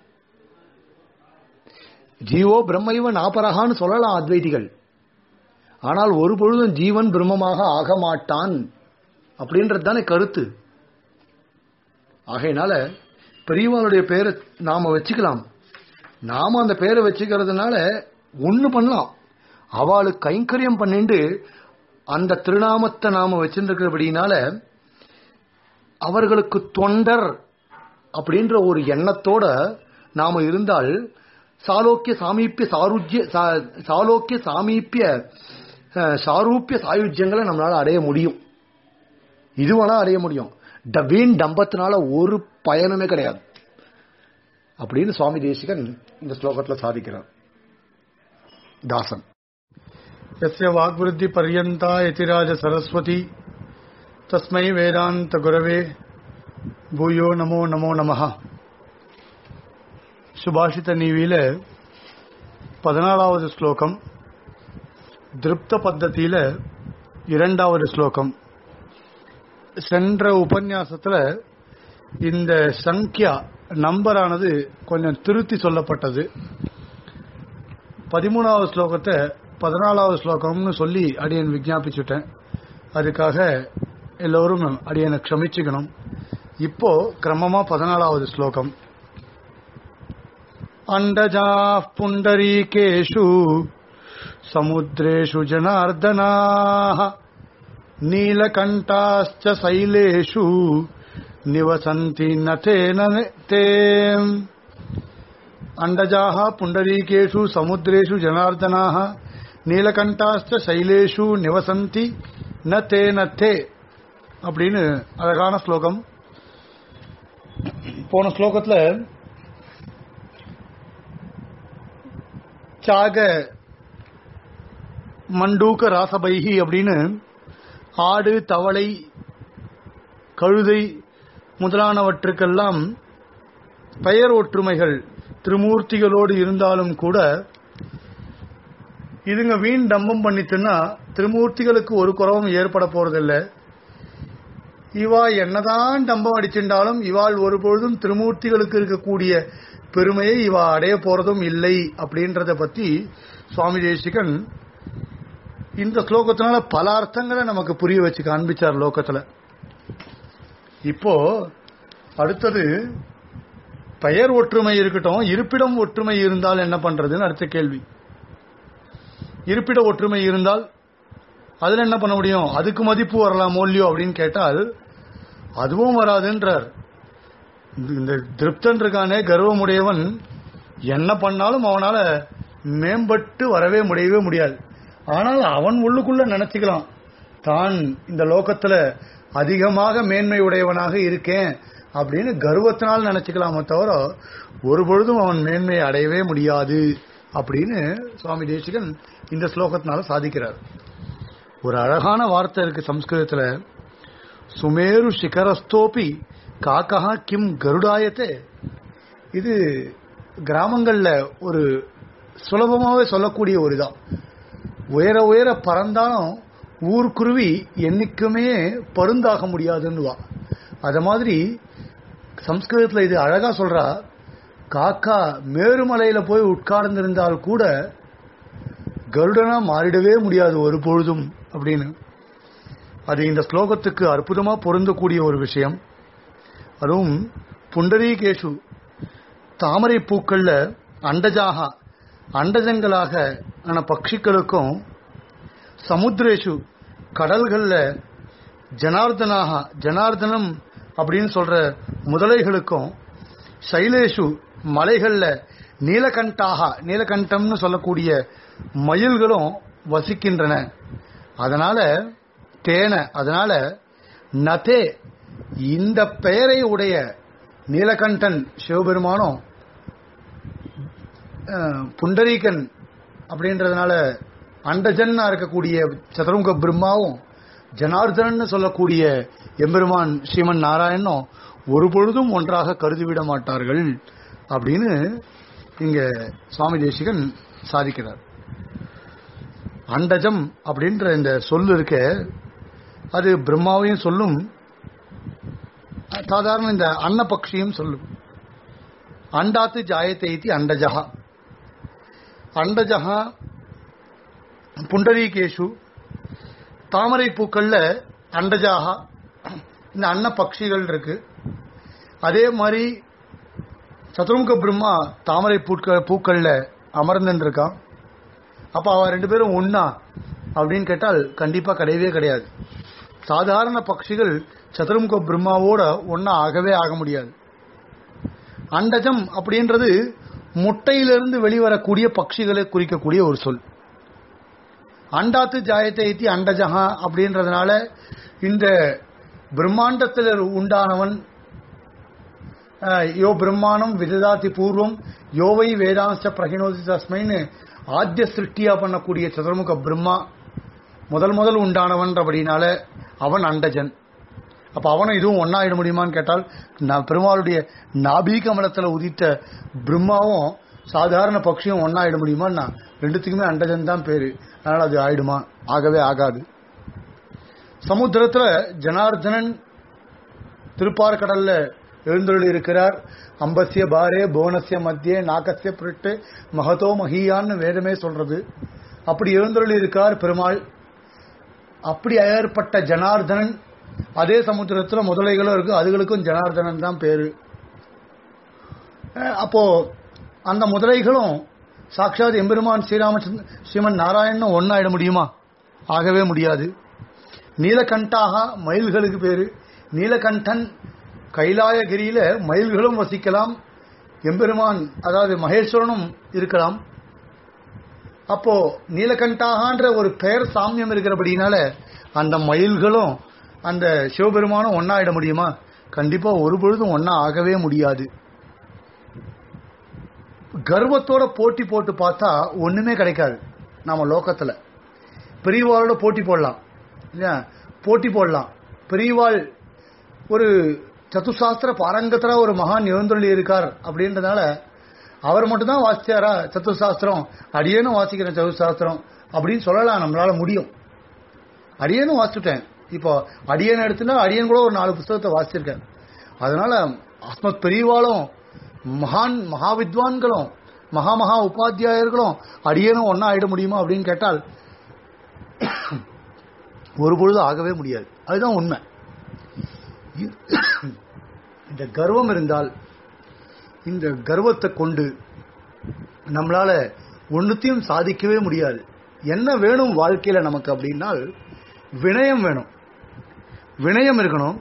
ஜீவோ பிரம்மைவ நாபரகான்னு சொல்லலாம் அத்வைதிகள் ஆனால் ஒரு பொழுதும் ஜீவன் பிரம்மமாக ஆக மாட்டான் அப்படின்றது தானே கருத்து ஆகையினால பெரியவாளுடைய பேரை நாம வச்சுக்கலாம் நாம அந்த பேரை வச்சுக்கிறதுனால ஒண்ணு பண்ணலாம் அவளுக்கு கைங்கரியம் பண்ணிட்டு அந்த திருநாமத்தை நாம வச்சிருக்கிறபடினால அவர்களுக்கு தொண்டர் அப்படின்ற ஒரு எண்ணத்தோட நாம இருந்தால் சாலோக்கிய சாமீப்பிய சாருஜ்ய சா- சாலோக்கிய சாமீப்பிய அஹ், சாரூப்பிய சாயுஜ்யங்களை நம்மளால அடைய முடியும் இது வேணா அடைய முடியும் ட- வீண் டம்பத்தினால ஒரு பயனுமே கிடையாது அப்படின்னு சுவாமி தேசிகன் இந்த ஸ்லோகத்துல சாதிக்கிறார் தாசன் यस्य वाग्वृद्धि पर्यन्ता यतिराज सरस्वती तस्मै वेदान्त गुरवे பூயோ நமோ நமோ நமஹ சுபாஷித நீவியில பதினாலாவது ஸ்லோகம் திருப்த பத்தத்தியில இரண்டாவது ஸ்லோகம் சென்ற உபன்யாசத்துல இந்த சங்கியா நம்பரானது கொஞ்சம் திருத்தி சொல்லப்பட்டது பதிமூணாவது ஸ்லோகத்தை பதினாலாவது ஸ்லோகம்னு சொல்லி அடியன் விஜாபிச்சுட்டேன் அதுக்காக எல்லோரும் அடியனை க்ஷமிச்சுக்கணும் இப்போ கிரமமா பதினாலாவது ஸ்லோகம் அண்டஜா புண்டரீகேஷு சமுத்திரேஷு ஜனார்தனாः நீலகண்டாश्च சைலேஷு நிவசந்தி நதேன தே அண்டஜாः புண்டரீகேஷு சமுத்திரேஷு ஜனார்தனாः நீலகண்டாश्च சைலேஷு நிவசந்தி ந தே ந தே அப்படின்னு அழகான ஸ்லோகம் போன ஸ்லோகத்துல சாக மண்டூக்க ராசபைகி அப்படின்னு ஆடு தவளை கழுதை முதலானவற்றுக்கெல்லாம் பெயர் ஒற்றுமைகள் திருமூர்த்திகளோடு இருந்தாலும் கூட இதுங்க வீண் டம்பம் பண்ணிட்டுன்னா திருமூர்த்திகளுக்கு ஒரு குறவும் ஏற்பட போறதில்லை இவா என்னதான் டம்பம் அடிச்சிருந்தாலும் இவாள் ஒரு பொழுதும் திருமூர்த்திகளுக்கு இருக்கக்கூடிய பெருமையை இவா அடைய போறதும் இல்லை அப்படின்றத பத்தி சுவாமி தேசிகன் இந்த ஸ்லோகத்தினால பல அர்த்தங்களை நமக்கு புரிய வச்சு காண்பிச்சார் லோகத்துல இப்போ அடுத்தது பெயர் ஒற்றுமை இருக்கட்டும் இருப்பிடம் ஒற்றுமை இருந்தால் என்ன பண்றதுன்னு அடுத்த கேள்வி இருப்பிட ஒற்றுமை இருந்தால் அதுல என்ன பண்ண முடியும் அதுக்கு மதிப்பு வரலாம் இல்லையோ அப்படின்னு கேட்டால் அதுவும் வராதுன்றார் இந்த திருப்தன் இருக்கானே கர்வமுடையவன் என்ன பண்ணாலும் அவனால மேம்பட்டு வரவே முடியவே முடியாது ஆனால் அவன் உள்ளுக்குள்ள நினைச்சுக்கலாம் தான் இந்த லோகத்துல அதிகமாக மேன்மை உடையவனாக இருக்கேன் அப்படின்னு கர்வத்தினால் நினைச்சுக்கலாமே தவிர ஒரு பொழுதும் அவன் மேன்மையை அடையவே முடியாது அப்படின்னு சுவாமி தேசிகன் இந்த ஸ்லோகத்தினால சாதிக்கிறார் ஒரு அழகான வார்த்தை இருக்கு சம்ஸ்கிருதத்துல சுமேரு சிகரஸ்தோபி காக்கா கிம் கருடாயத்தே இது கிராமங்கள்ல ஒரு சுலபமாவே சொல்லக்கூடிய ஒரு இதான் உயர உயர பறந்தாலும் ஊர்க்குருவி என்னைக்குமே பருந்தாக முடியாதுன்னுவா அத மாதிரி சம்ஸ்கிருதத்துல இது அழகா சொல்றா காக்கா மேருமலையில போய் உட்கார்ந்திருந்தால் கூட கருடனா மாறிடவே முடியாது ஒரு பொழுதும் அப்படின்னு அது இந்த ஸ்லோகத்துக்கு அற்புதமா பொருந்தக்கூடிய ஒரு விஷயம் அதுவும் புண்டரீகேஷு தாமரை பூக்கள்ல அண்டஜாகா அண்டஜங்களாக ஆன பட்சிகளுக்கும் சமுத்திரேஷு கடல்கள்ல ஜனார்தனாக ஜனார்தனம் அப்படின்னு சொல்ற முதலைகளுக்கும் சைலேஷு மலைகள்ல நீலகண்டாக நீலகண்டம்னு சொல்லக்கூடிய மயில்களும் வசிக்கின்றன அதனால தேன அதனால நதே இந்த பெயரை உடைய நீலகண்டன் சிவபெருமானும் அஹ், புண்டரீகன் அப்படின்றதுனால அண்டஜன்னா இருக்கக்கூடிய சதுரமுக பிரம்மாவும் ஜனார்தனன் சொல்லக்கூடிய எம்பெருமான் ஸ்ரீமன் நாராயணனும் ஒரு பொழுதும் ஒன்றாக கருதிவிட மாட்டார்கள் அப்படின்னு இங்க சுவாமி தேசிகன் சாதிக்கிறார் அண்டஜம் அப்படின்ற இந்த சொல் இருக்க அது பிரம்மாவையும் சொல்லும் சாதாரண இந்த அன்னபக்ஷியும் சொல்லும் அண்டாத்து ஜாயத்தை இத்தி அண்டஜகா அண்டஜகா புண்டரீகேஷு தாமரை பூக்கள்ல அண்டஜாகா இந்த அன்ன பட்சிகள் இருக்கு அதே மாதிரி சதுர்முக பிரம்மா தாமரை பூக்க பூக்கள்ல அமர்ந்துன்னு இருக்கான் அப்ப அவ ரெண்டு பேரும் ஒன்னா அப்படின்னு கேட்டால் கண்டிப்பா கிடையவே கிடையாது சாதாரண பட்சிகள் சதுர்முக பிரம்மாவோட ஒன்னா ஆகவே ஆக முடியாது அண்டஜம் அப்படின்றது முட்டையிலிருந்து வெளிவரக்கூடிய பட்சிகளை குறிக்கக்கூடிய ஒரு சொல் அண்டாத்து ஜாயத்தை இத்தி அண்டஜகா அப்படின்றதுனால இந்த பிரம்மாண்டத்தில் உண்டானவன் அஹ், யோ பிரம்மாணம் விததாதி பூர்வம் யோவை வேதாంశ பிரகினோதி தஸ்மைன்னு ஆத்திய சிருஷ்டியா பண்ணக்கூடிய சதுர்முக பிரம்மா முதல் முதல் உண்டானவன்றபடினால அவன் அண்டஜன் அப்ப அவனும் இதுவும் ஒன்னாயிட முடியுமான்னு கேட்டால் நான் பெருமாளுடைய நாபீ கமலத்துல உதித்த பிரம்மாவும் சாதாரண பட்சியும் ஒன்னாயிட முடியுமான்னா ரெண்டுத்துக்குமே அண்டஜன் தான் பேரு அதனால அது ஆயிடுமா ஆகவே ஆகாது சமுத்திரத்துல ஜனார்தனன் திருப்பார்கடல்ல எழுந்தருளி இருக்கிறார் அம்பசிய பாரே போனசிய மத்தியே நாகசிய புரட்டு மகதோ மகியான்னு வேதமே சொல்றது அப்படி எழுந்தருளி இருக்கார் பெருமாள் அப்படி ஏற்பட்ட ஜனார்தனன் அதே சமுத்திரத்துல முதலைகளும் இருக்கு அதுகளுக்கும் ஜனார்தனன் தான் பேரு அஹ் அப்போ அந்த முதலைகளும் சாட்சாத் எம்பெருமான் ஸ்ரீராமச்சந்திர ஸ்ரீமன் நாராயணனும் ஒன்னாயிட முடியுமா ஆகவே முடியாது நீலகண்டாக மயில்களுக்கு பேரு நீலகண்டன் கைலாயகிரியில மயில்களும் வசிக்கலாம் எம்பெருமான் அதாவது மகேஸ்வரனும் இருக்கலாம் அப்போ நீலகண்டாகன்ற ஒரு பெயர் சாமியம் இருக்கிறபடினால அந்த மயில்களும் அந்த சிவபெருமானும் ஒன்னாயிட முடியுமா கண்டிப்பா ஒரு பொழுதும் ஒன்னா ஆகவே முடியாது கர்வத்தோட போட்டி போட்டு பார்த்தா ஒண்ணுமே கிடைக்காது நாம லோகத்துல பெரியவாளோட போட்டி போடலாம் இல்லையா போட்டி போடலாம் பெரியவாள் ஒரு சத்துசாஸ்திர பாரங்கத்துல ஒரு மகான் எழுந்தொள்ளி இருக்கார் அப்படின்றதால அவர் மட்டும்தான் வாசிச்சாரா சத்துசாஸ்திரம் அடியேனும் வாசிக்கிறேன் சத்துசாஸ்திரம் அப்படின்னு சொல்லலாம் நம்மளால முடியும் அடியேனும் வாசிச்சுட்டேன் இப்போ அடியன் எடுத்துனா அடியன் கூட ஒரு நாலு புஸ்தகத்தை வாசிச்சிருக்கேன் அதனால அஸ்மத் பெரியவாளும் மகான் மகாவித்வான்களும் மகா மகா உபாத்தியாயர்களும் அடியேனும் ஒன்னா ஆயிட முடியுமா அப்படின்னு கேட்டால் ஒரு பொழுது ஆகவே முடியாது அதுதான் உண்மை இந்த கர்வம் இருந்தால் இந்த கர்வத்தை கொண்டு நம்மளால ஒன்னுத்தையும் சாதிக்கவே முடியாது என்ன வேணும் வாழ்க்கையில நமக்கு அப்படின்னால் வினயம் வேணும் வினயம் இருக்கணும்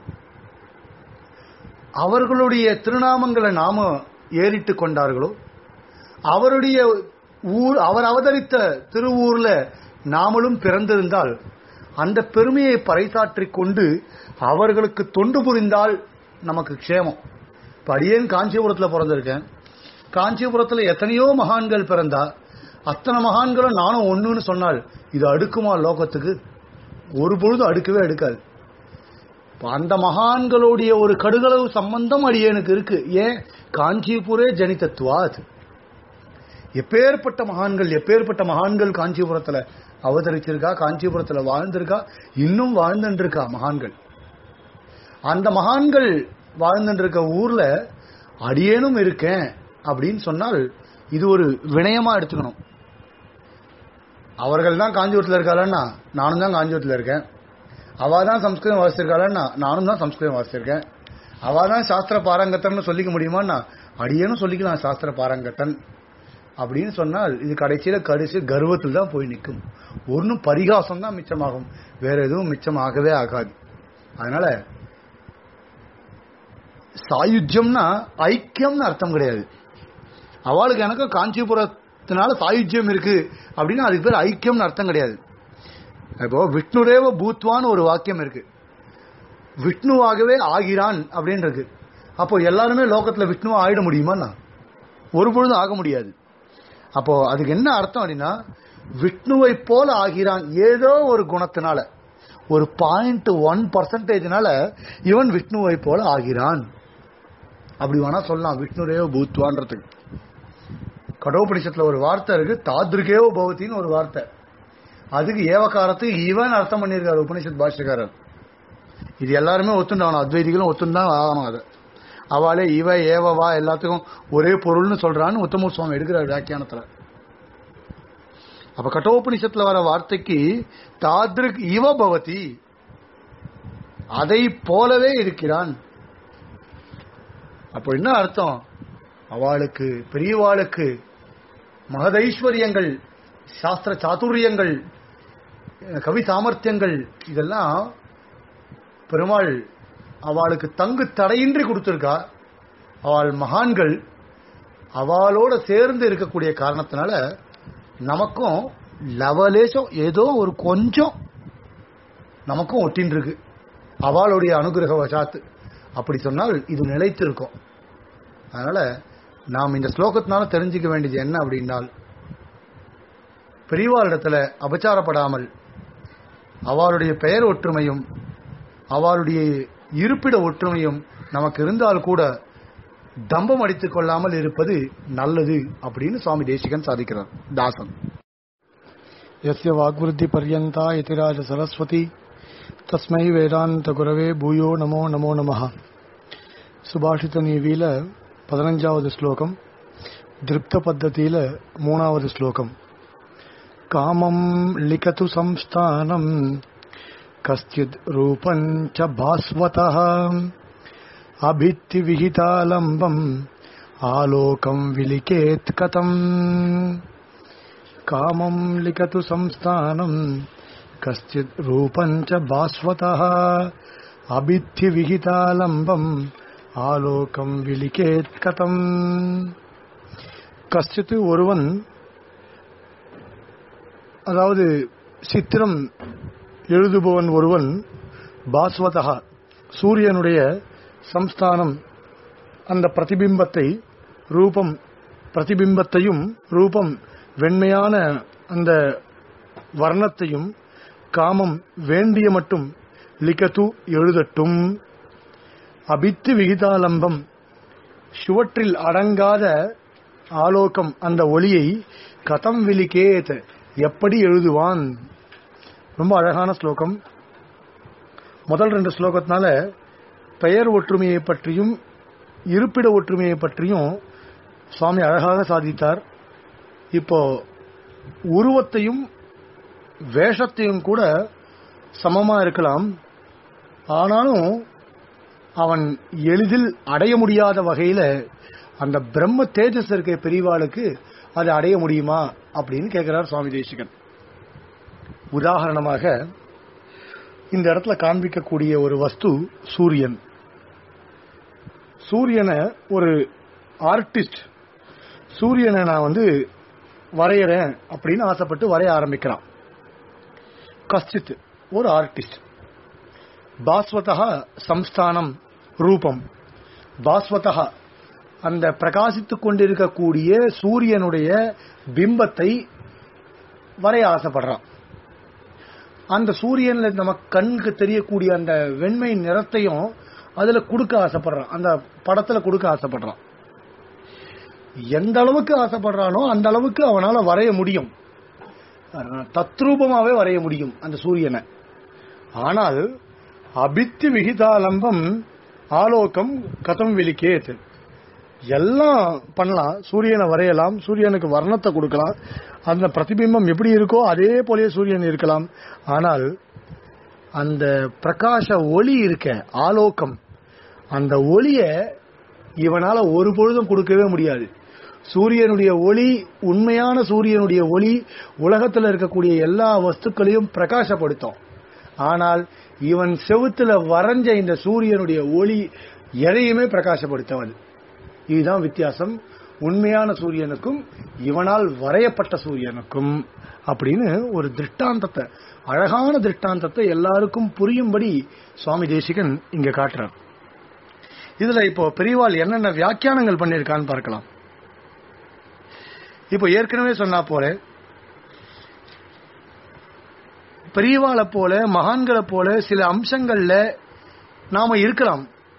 அவர்களுடைய திருநாமங்களை நாம ஏறிட்டு கொண்டார்களோ அவருடைய ஊர் அவர் அவதரித்த திருவூர்ல நாமளும் பிறந்திருந்தால் அந்த பெருமையை பறைசாற்றிக் கொண்டு அவர்களுக்கு தொண்டு புரிந்தால் நமக்கு க்ஷேமம் இப்ப அடியேன் காஞ்சிபுரத்துல பிறந்திருக்கேன் காஞ்சிபுரத்துல எத்தனையோ மகான்கள் பிறந்தா அத்தனை மகான்களும் நானும் ஒண்ணுன்னு சொன்னால் இது அடுக்குமா லோகத்துக்கு ஒரு பொழுது அடுக்கவே அடுக்காது இப்ப அந்த மகான்களுடைய ஒரு கடுகளவு சம்பந்தம் அடியேனுக்கு இருக்கு ஏன் காஞ்சிபுரே ஜனிதத்துவாத் எப்பேற்பட்ட மகான்கள் எப்பேற்பட்ட மகான்கள் காஞ்சிபுரத்துல அவதரிச்சிருக்கா காஞ்சிபுரத்துல வாழ்ந்திருக்கா இன்னும் வாழ்ந்துட்டு இருக்கா மகான்கள் அந்த மகான்கள் வாழ்ந்துட்டு இருக்க ஊர்ல அடியேனும் இருக்கேன் அப்படின்னு சொன்னால் இது ஒரு வினயமா எடுத்துக்கணும் அவர்கள் தான் காஞ்சிபுரத்தில் இருக்காளன்னா நானும் தான் காஞ்சிபுரத்தில் இருக்கேன் அவ தான் சம்ஸ்கிருதம் வாசிச்சிருக்காளன்னா நானும் தான் சம்ஸ்கிருதம் வாசிச்சிருக்கேன் அவ தான் சாஸ்திர பாரங்கத்தன் சொல்லிக்க முடியுமான்னா அடியேனும் சொல்லிக்கலாம் சாஸ்திர பாரங்கத்தன் அப்படின்னு சொன்னால் இது கடைசியில கடைசி கர்வத்தில் தான் போய் நிற்கும் ஒன்னும் பரிகாசம் தான் மிச்சமாகும் வேற எதுவும் மிச்சமாகவே ஆகாது அதனால சாயுஜ்யம்னா ஐக்கியம்னு அர்த்தம் கிடையாது அவளுக்கு எனக்கு காஞ்சிபுரத்தினால சாயுஜ்யம் இருக்கு அப்படின்னா அதுக்கு பேர் ஐக்கியம்னு அர்த்தம் கிடையாது இப்போ விஷ்ணுரேவ பூத்வான்னு ஒரு வாக்கியம் இருக்கு விஷ்ணுவாகவே ஆகிறான் அப்படின்னு இருக்கு அப்போ எல்லாருமே லோகத்துல விஷ்ணுவா ஆயிட முடியுமா ஒரு பொழுதும் ஆக முடியாது அப்போ அதுக்கு என்ன அர்த்தம் அப்படின்னா விஷ்ணுவை போல ஆகிறான் ஏதோ ஒரு குணத்தினால ஒரு பாயிண்ட் ஒன் பர்சன்டேஜ்னால இவன் விஷ்ணுவை போல ஆகிறான் அப்படி வேணா சொல்லலாம் விஷ்ணுரேவ பூத்வான்றதுக்கு கடோபனிஷத்துல ஒரு வார்த்தை இருக்கு தாத்ருகேவ பவத்தின்னு ஒரு வார்த்தை அதுக்கு ஏவகாரத்துக்கு இவன் அர்த்தம் பண்ணியிருக்காரு உபனிஷத் பாஷ்யக்காரர் இது எல்லாருமே ஒத்துண்டாகணும் அத்வைதிகளும் ஒத்துந்தான் ஆகணும் அதை அவளே இவ ஏவவா எல்லாத்துக்கும் ஒரே பொருள்னு சொல்றான்னு உத்தம சுவாமி எடுக்கிறார் வியாக்கியானத்துல அப்ப கட்டோபனிஷத்துல வர வார்த்தைக்கு தாத்ருக் இவ பவதி அதை போலவே இருக்கிறான் அப்போ என்ன அர்த்தம் அவளுக்கு பெரியவாளுக்கு மகதைஸ்வரியங்கள் சாஸ்திர சாதுரியங்கள் கவி சாமர்த்தியங்கள் இதெல்லாம் பெருமாள் அவளுக்கு தங்கு தடையின்றி கொடுத்திருக்கா அவள் மகான்கள் அவளோட சேர்ந்து இருக்கக்கூடிய காரணத்தினால நமக்கும் லவலேசம் ஏதோ ஒரு கொஞ்சம் நமக்கும் ஒட்டின்னு இருக்கு அவளுடைய அனுகிரக வசாத்து அப்படி சொன்னால் இது நிலைத்து இருக்கும் அதனால நாம் இந்த ஸ்லோகத்தினால தெரிஞ்சுக்க வேண்டியது என்ன அப்படின்னால் பெரியவாளிடத்துல அபச்சாரப்படாமல் அவளுடைய பெயர் ஒற்றுமையும் அவளுடைய இருப்பிட ஒற்றுமையும் நமக்கு இருந்தால் கூட தம்பம் அடித்துக் கொள்ளாமல் இருப்பது நல்லது அப்படின்னு சுவாமி தேசிகன் சாதிக்கிறார் தாசன் यस्य वाग्वृद्धिपर्यन्ता यतिराज सरस्वती தஸ்மை வேதாந்த குரவே பூயோ நமோ நமோ நமஹ சுபாஷித நீவியில பதினஞ்சாவது ஸ்லோகம் திருப்த பத்ததியில மூணாவது ஸ்லோகம் காமம் லிகது சம்ஸ்தானம் கஸ்தித் ரூபம் ச பாஸ்வதः அபித்தி விகிதாலம்பம் ஆலோகம் விலிகேத் கதம் कामं लिखतु संस्थानम् कश्चित् रूपम् च भास्वतः अभित्थिविहितालम्बम् ஆலோகம் விலிகேத் கதம் கஷ்டித்து ஒருவன் அதாவது சித்திரம் எழுதுபவன் ஒருவன் பாஸ்வதா சூரியனுடைய சம்ஸ்தானம் அந்த பிரதிபிம்பத்தை ரூபம் பிரதிபிம்பத்தையும் ரூபம் வெண்மையான அந்த வர்ணத்தையும் காமம் வேண்டிய மட்டும் லிகத்து எழுதட்டும் அபித்து விகிதாலம்பம் சுவற்றில் அடங்காத ஆலோகம் அந்த ஒளியை கதம் விலிகேத் எப்படி எழுதுவான் ரொம்ப அழகான ஸ்லோகம் முதல் ரெண்டு ஸ்லோகத்தினால பெயர் ஒற்றுமையை பற்றியும் இருப்பிட ஒற்றுமையை பற்றியும் சுவாமி அழகாக சாதித்தார் இப்போ உருவத்தையும் வேஷத்தையும் கூட சமமா இருக்கலாம் ஆனாலும் அவன் எளிதில் அடைய முடியாத வகையில அந்த பிரம்ம தேஜஸ் இருக்க பெரியவாளுக்கு அதை அடைய முடியுமா அப்படின்னு கேட்கிறார் சுவாமி தேசிகன் உதாரணமாக இந்த இடத்துல காண்பிக்கக்கூடிய ஒரு வஸ்து சூரியன் சூரியனை ஒரு ஆர்டிஸ்ட் சூரியனை நான் வந்து வரையறேன் அப்படின்னு ஆசைப்பட்டு வரைய ஆரம்பிக்கிறான் கஷ்டித் ஒரு ஆர்டிஸ்ட் பாஸ்வதா சம்ஸ்தானம் ரூபம் பாஸ்வதா அந்த பிரகாசித்துக் கொண்டிருக்கக்கூடிய சூரியனுடைய பிம்பத்தை வரைய ஆசைப்படுறான் அந்த சூரியன்ல நம்ம கண்ணுக்கு தெரியக்கூடிய அந்த வெண்மை நிறத்தையும் அதுல கொடுக்க ஆசைப்படுறான் அந்த படத்துல கொடுக்க ஆசைப்படுறான் எந்த அளவுக்கு ஆசைப்படுறானோ அந்த அளவுக்கு அவனால வரைய முடியும் தத்ரூபமாவே வரைய முடியும் அந்த சூரியனை ஆனால் அபித்தி விகிதாலம்பம் ஆலோகம் கதம் விலிக்கேத் எல்லாம் பண்ணலாம் சூரியனை வரையலாம் சூரியனுக்கு வர்ணத்தை கொடுக்கலாம் அந்த பிரதிபிம்பம் எப்படி இருக்கோ அதே போலயே சூரியன் இருக்கலாம் ஆனால் அந்த பிரகாச ஒளி இருக்க ஆலோகம் அந்த ஒளிய இவனால ஒரு பொழுதும் கொடுக்கவே முடியாது சூரியனுடைய ஒளி உண்மையான சூரியனுடைய ஒளி உலகத்தில் இருக்கக்கூடிய எல்லா வஸ்துக்களையும் பிரகாசப்படுத்தும் ஆனால் இவன் செவுத்துல வரைஞ்ச இந்த சூரியனுடைய ஒளி எதையுமே பிரகாசப்படுத்தவன் இதுதான் வித்தியாசம் உண்மையான சூரியனுக்கும் இவனால் வரையப்பட்ட சூரியனுக்கும் அப்படின்னு ஒரு திருஷ்டாந்தத்தை அழகான திருஷ்டாந்தத்தை எல்லாருக்கும் புரியும்படி சுவாமி தேசிகன் இங்க காட்டுறார் இதுல இப்போ பெரியவாள் என்னென்ன வியாக்கியானங்கள் பண்ணிருக்கான்னு பார்க்கலாம் இப்போ ஏற்கனவே சொன்னா போல பெரியவாளை போல மகான்களை போல சில அம்சங்கள்ல நாம இருக்கலாம்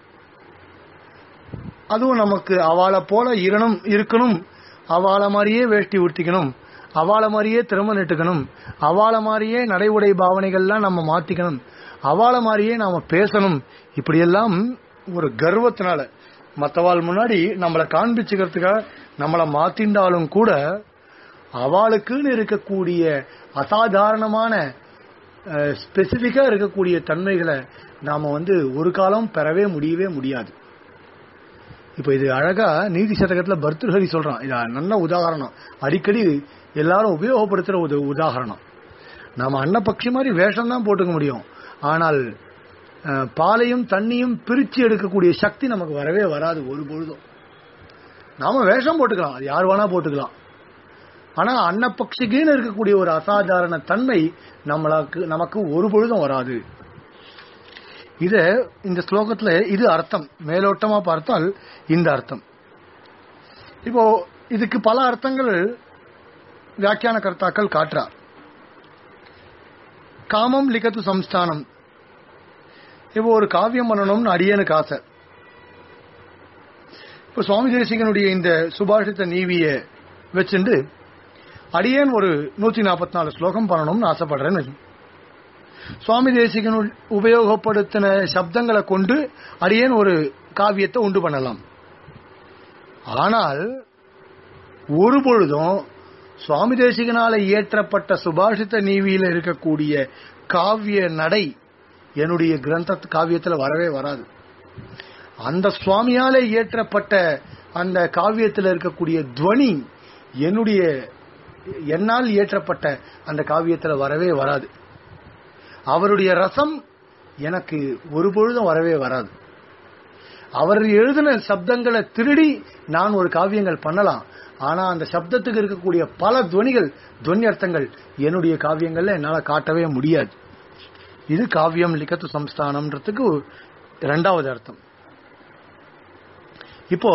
அதுவும் நமக்கு அவளை போல இருக்கணும் இருக்கணும் அவளை மாதிரியே வேஷ்டி உடுத்திக்கணும் அவளை மாதிரியே திரும்ப நெட்டுக்கணும் அவளை மாதிரியே நடை உடை பாவனைகள்லாம் நம்ம மாத்திக்கணும் அவளை மாதிரியே நாம பேசணும் இப்படியெல்லாம் ஒரு கர்வத்தினால மற்றவாள் முன்னாடி நம்மளை காண்பிச்சுக்கிறதுக்காக நம்மளை மாத்திண்டாலும் கூட அவளுக்குன்னு இருக்கக்கூடிய அசாதாரணமான ஸ்பெசிபிக்கா இருக்கக்கூடிய தன்மைகளை நாம வந்து ஒரு காலம் பெறவே முடியவே முடியாது இப்ப இது அழகா நீதி சதகத்துல பர்தஹரி சொல்றான் இது நல்ல உதாரணம் அடிக்கடி எல்லாரும் உபயோகப்படுத்துற ஒரு உதாரணம் நாம அன்னபக்ஷி மாதிரி வேஷம் தான் போட்டுக்க முடியும் ஆனால் பாலையும் தண்ணியும் பிரிச்சு எடுக்கக்கூடிய சக்தி நமக்கு வரவே வராது ஒரு பொழுதும் நாம வேஷம் போட்டுக்கலாம் அது யார் வேணா போட்டுக்கலாம் ஆனா அன்னப்பக்ஷிக்குன்னு இருக்கக்கூடிய ஒரு அசாதாரண தன்மை நம்மளுக்கு நமக்கு ஒரு பொழுதும் வராது இத இந்த ஸ்லோகத்துல இது அர்த்தம் மேலோட்டமா பார்த்தால் இந்த அர்த்தம் இப்போ இதுக்கு பல அர்த்தங்கள் வியாக்கியான கர்த்தாக்கள் காட்டுறார் காமம் லிகத்து சம்ஸ்தானம் இப்போ ஒரு காவியம் பண்ணணும்னு அடியனுக்கு ஆசை இப்போ சுவாமி தேசிகனுடைய இந்த சுபாஷித்த நீவிய வச்சுண்டு அடியேன் ஒரு நூத்தி நாற்பத்தி நாலு ஸ்லோகம் பண்ணணும்னு ஆசைப்படுறேன்னு வச்சுக்கோங்க. சுவாமி தேசிகன் உபயோகப்படுத்தின சப்தங்களை கொண்டு அடியேன் ஒரு காவியத்தை உண்டு பண்ணலாம் ஆனால் ஒரு பொழுதும் சுவாமி தேசிகனால இயற்றப்பட்ட சுபாஷித்த நீவியில இருக்கக்கூடிய காவிய நடை என்னுடைய கிரந்த காவியத்துல வரவே வராது அந்த சுவாமியால இயற்றப்பட்ட அந்த காவியத்தில் இருக்கக்கூடிய துவனி என்னுடைய என்னால் இயற்றப்பட்ட அந்த காவியத்தில் வரவே வராது அவருடைய ரசம் எனக்கு ஒரு பொழுதும் வரவே வராது அவர் எழுதின சப்தங்களை திருடி நான் ஒரு காவியங்கள் பண்ணலாம் ஆனா அந்த சப்தத்துக்கு இருக்கக்கூடிய பல துவனிகள் துவனி அர்த்தங்கள் என்னுடைய காவியங்கள்ல என்னால காட்டவே முடியாது இது காவியம் லிக்கத்து சம்ஸ்தானம்ன்றதுக்கு இரண்டாவது அர்த்தம் இப்போ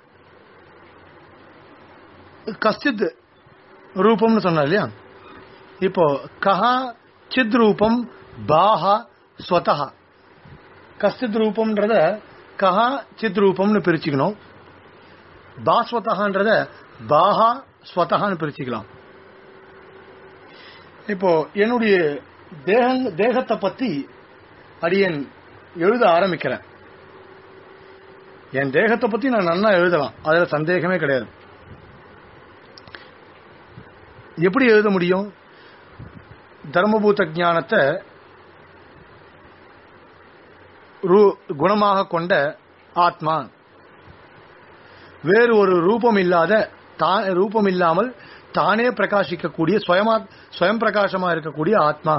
கஸ்தித் ரூபம்னு சொன்னா இல்லையா இப்போ கஹா சித் ரூபம் பாஹா ஸ்வதஹா கஸ்தித் ரூபம்ன்றத கஹா சித் ரூபம்னு பிரிச்சுக்கணும் பாஸ்வதஹான்றத பாஹா ஸ்வதஹான்னு பிரிச்சுக்கலாம் இப்போ என்னுடைய தேக தேகத்தை பத்தி அடியன் எழுத ஆரம்பிக்கிறேன் என் தேகத்தை பத்தி நான் நன்னா எழுதலாம் அதுல சந்தேகமே கிடையாது எப்படி எழுத முடியும் தர்மபூத ஞானத்தை ரூ- குணமாக கொண்ட ஆத்மா வேறு ஒரு ரூபம் இல்லாத தா- ரூபம் இல்லாமல் தானே பிரகாசிக்கக்கூடிய சுயமா சுயம் பிரகாசமா இருக்கக்கூடிய ஆத்மா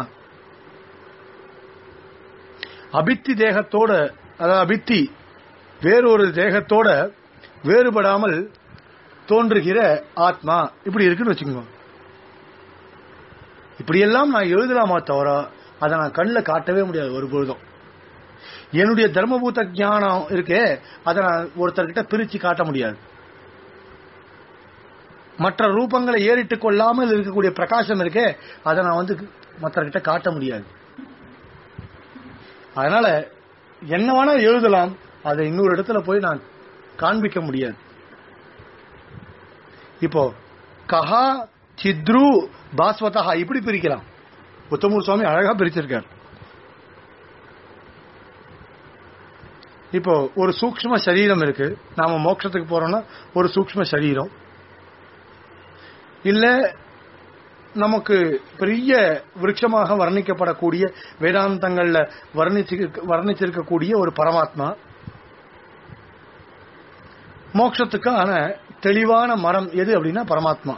அபித்தி தேகத்தோட அதாவது அபித்தி வேறொரு தேகத்தோட வேறுபடாமல் தோன்றுகிற ஆத்மா இப்படி இருக்குன்னு வச்சுக்கோங்க இப்படியெல்லாம் நான் எழுதலாமா தவிர அதை நான் கண்ணில் காட்டவே முடியாது ஒரு பொழுதும் என்னுடைய தர்மபூத ஞானம் இருக்கே அதை நான் ஒருத்தர்கிட்ட பிரிச்சு காட்ட முடியாது மற்ற ரூபங்களை ஏறிட்டுக் கொள்ளாமல் இருக்கக்கூடிய பிரகாசம் இருக்கே அதை நான் வந்து மற்றவர்கிட்ட காட்ட முடியாது அதனால என்ன வேணா எழுதலாம் அதை இன்னொரு இடத்துல போய் நான் காண்பிக்க முடியாது இப்போ கஹா சித்ரு பாஸ்வதா இப்படி பிரிக்கலாம் உத்தமூர் சுவாமி அழகா பிரிச்சிருக்கார் இப்போ ஒரு சூக்ஷ்ம சரீரம் இருக்கு நாம மோட்சத்துக்கு போறோம்னா ஒரு சூக்ஷ்ம சரீரம் இல்ல நமக்கு பெரிய விருட்சமாக வர்ணிக்கப்படக்கூடிய வேதாந்தங்கள்ல வர்ணிச்சு வர்ணிச்சிருக்கக்கூடிய ஒரு பரமாத்மா மோட்சத்துக்கான தெளிவான மரம் எது அப்படின்னா பரமாத்மா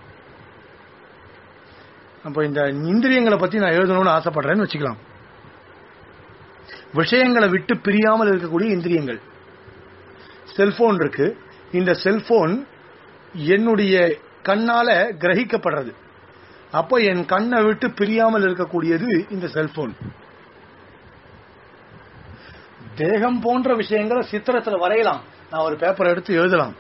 அப்போ இந்த இந்திரியங்களை பத்தி நான் எழுதணும்னு ஆசைப்படுறேன்னு வச்சுக்கலாம் விஷயங்களை விட்டு பிரியாமல் இருக்கக்கூடிய இந்திரியங்கள் செல்போன் இருக்கு இந்த செல்போன் என்னுடைய கண்ணால கிரகிக்கப்படுறது அப்போ என் கண்ணை விட்டு பிரியாமல் இருக்கக்கூடியது இந்த செல்போன் தேகம் போன்ற விஷயங்களை சித்திரத்துல வரையலாம் நான் ஒரு பேப்பர் எடுத்து எழுதலாம்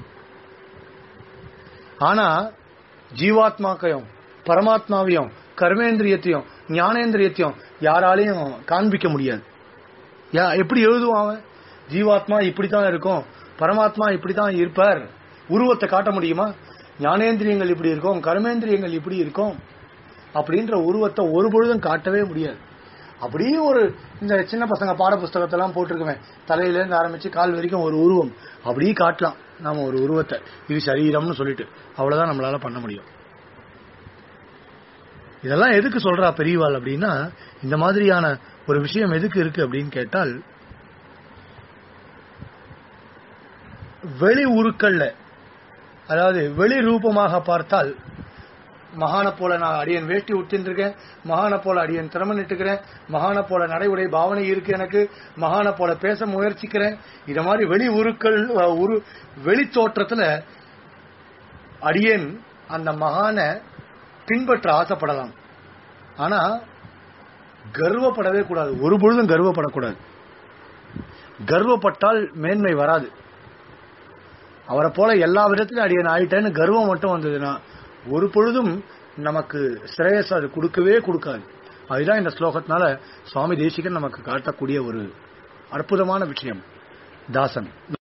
ஆனா ஜீவாத்மாக்கையும் பரமாத்மாவையும் கர்மேந்திரியத்தையும் ஞானேந்திரியத்தையும் யாராலையும் காண்பிக்க முடியாது யா எப்படி எழுதுவான் அவன்? ஜீவாத்மா இப்படித்தான் இருக்கும் பரமாத்மா இப்படித்தான் இருப்பார் உருவத்தை காட்ட முடியுமா ஞானேந்திரியங்கள் இப்படி இருக்கும் கர்மேந்திரியங்கள் இப்படி இருக்கும் அப்படின்ற உருவத்தை ஒரு பொழுதும் காட்டவே முடியாது அப்படியே ஒரு இந்த சின்ன பசங்க பாட புஸ்தகத்தெல்லாம் போட்டிருக்குவேன் தலையில இருந்து ஆரம்பிச்சு கால் வரைக்கும் ஒரு உருவம் அப்படியே காட்டலாம் நாம ஒரு உருவத்தை இது சரீரம்னு சொல்லிட்டு அவ்வளவுதான் நம்மளால பண்ண முடியும் இதெல்லாம் எதுக்கு சொல்றா பெரியவாள் அப்படின்னா இந்த மாதிரியான ஒரு விஷயம் எதுக்கு இருக்கு அப்படின்னு கேட்டால் வெளி உருக்கள்ல அதாவது வெளி ரூபமாக பார்த்தால் மகான போல நான் அடியன் வேட்டி உடுத்தின்னு இருக்கேன் மகான போல அடியன் திறமை நிட்டுக்கிறேன் மகான போல நடை உடை பாவனை இருக்கு எனக்கு மகான போல பேச முயற்சிக்கிறேன் இத மாதிரி வெளி உருக்கள் அஹ், உரு வெளி தோற்றத்துல அடியேன் அந்த மகானை பின்பற்ற ஆசைப்படலாம் ஆனா கர்வப்படவே கூடாது ஒரு பொழுதும் கர்வப்படக்கூடாது கர்வப்பட்டால் மேன்மை வராது அவரை போல எல்லா விதத்திலும் அடியன் ஆயிட்டேன்னு கர்வம் மட்டும் வந்ததுன்னா ஒரு பொழுதும் நமக்கு சிரேயஸ் அது கொடுக்கவே கொடுக்காது அதுதான் இந்த ஸ்லோகத்தினால சுவாமி தேசிகன் நமக்கு காட்டக்கூடிய ஒரு அற்புதமான விஷயம் தாசன்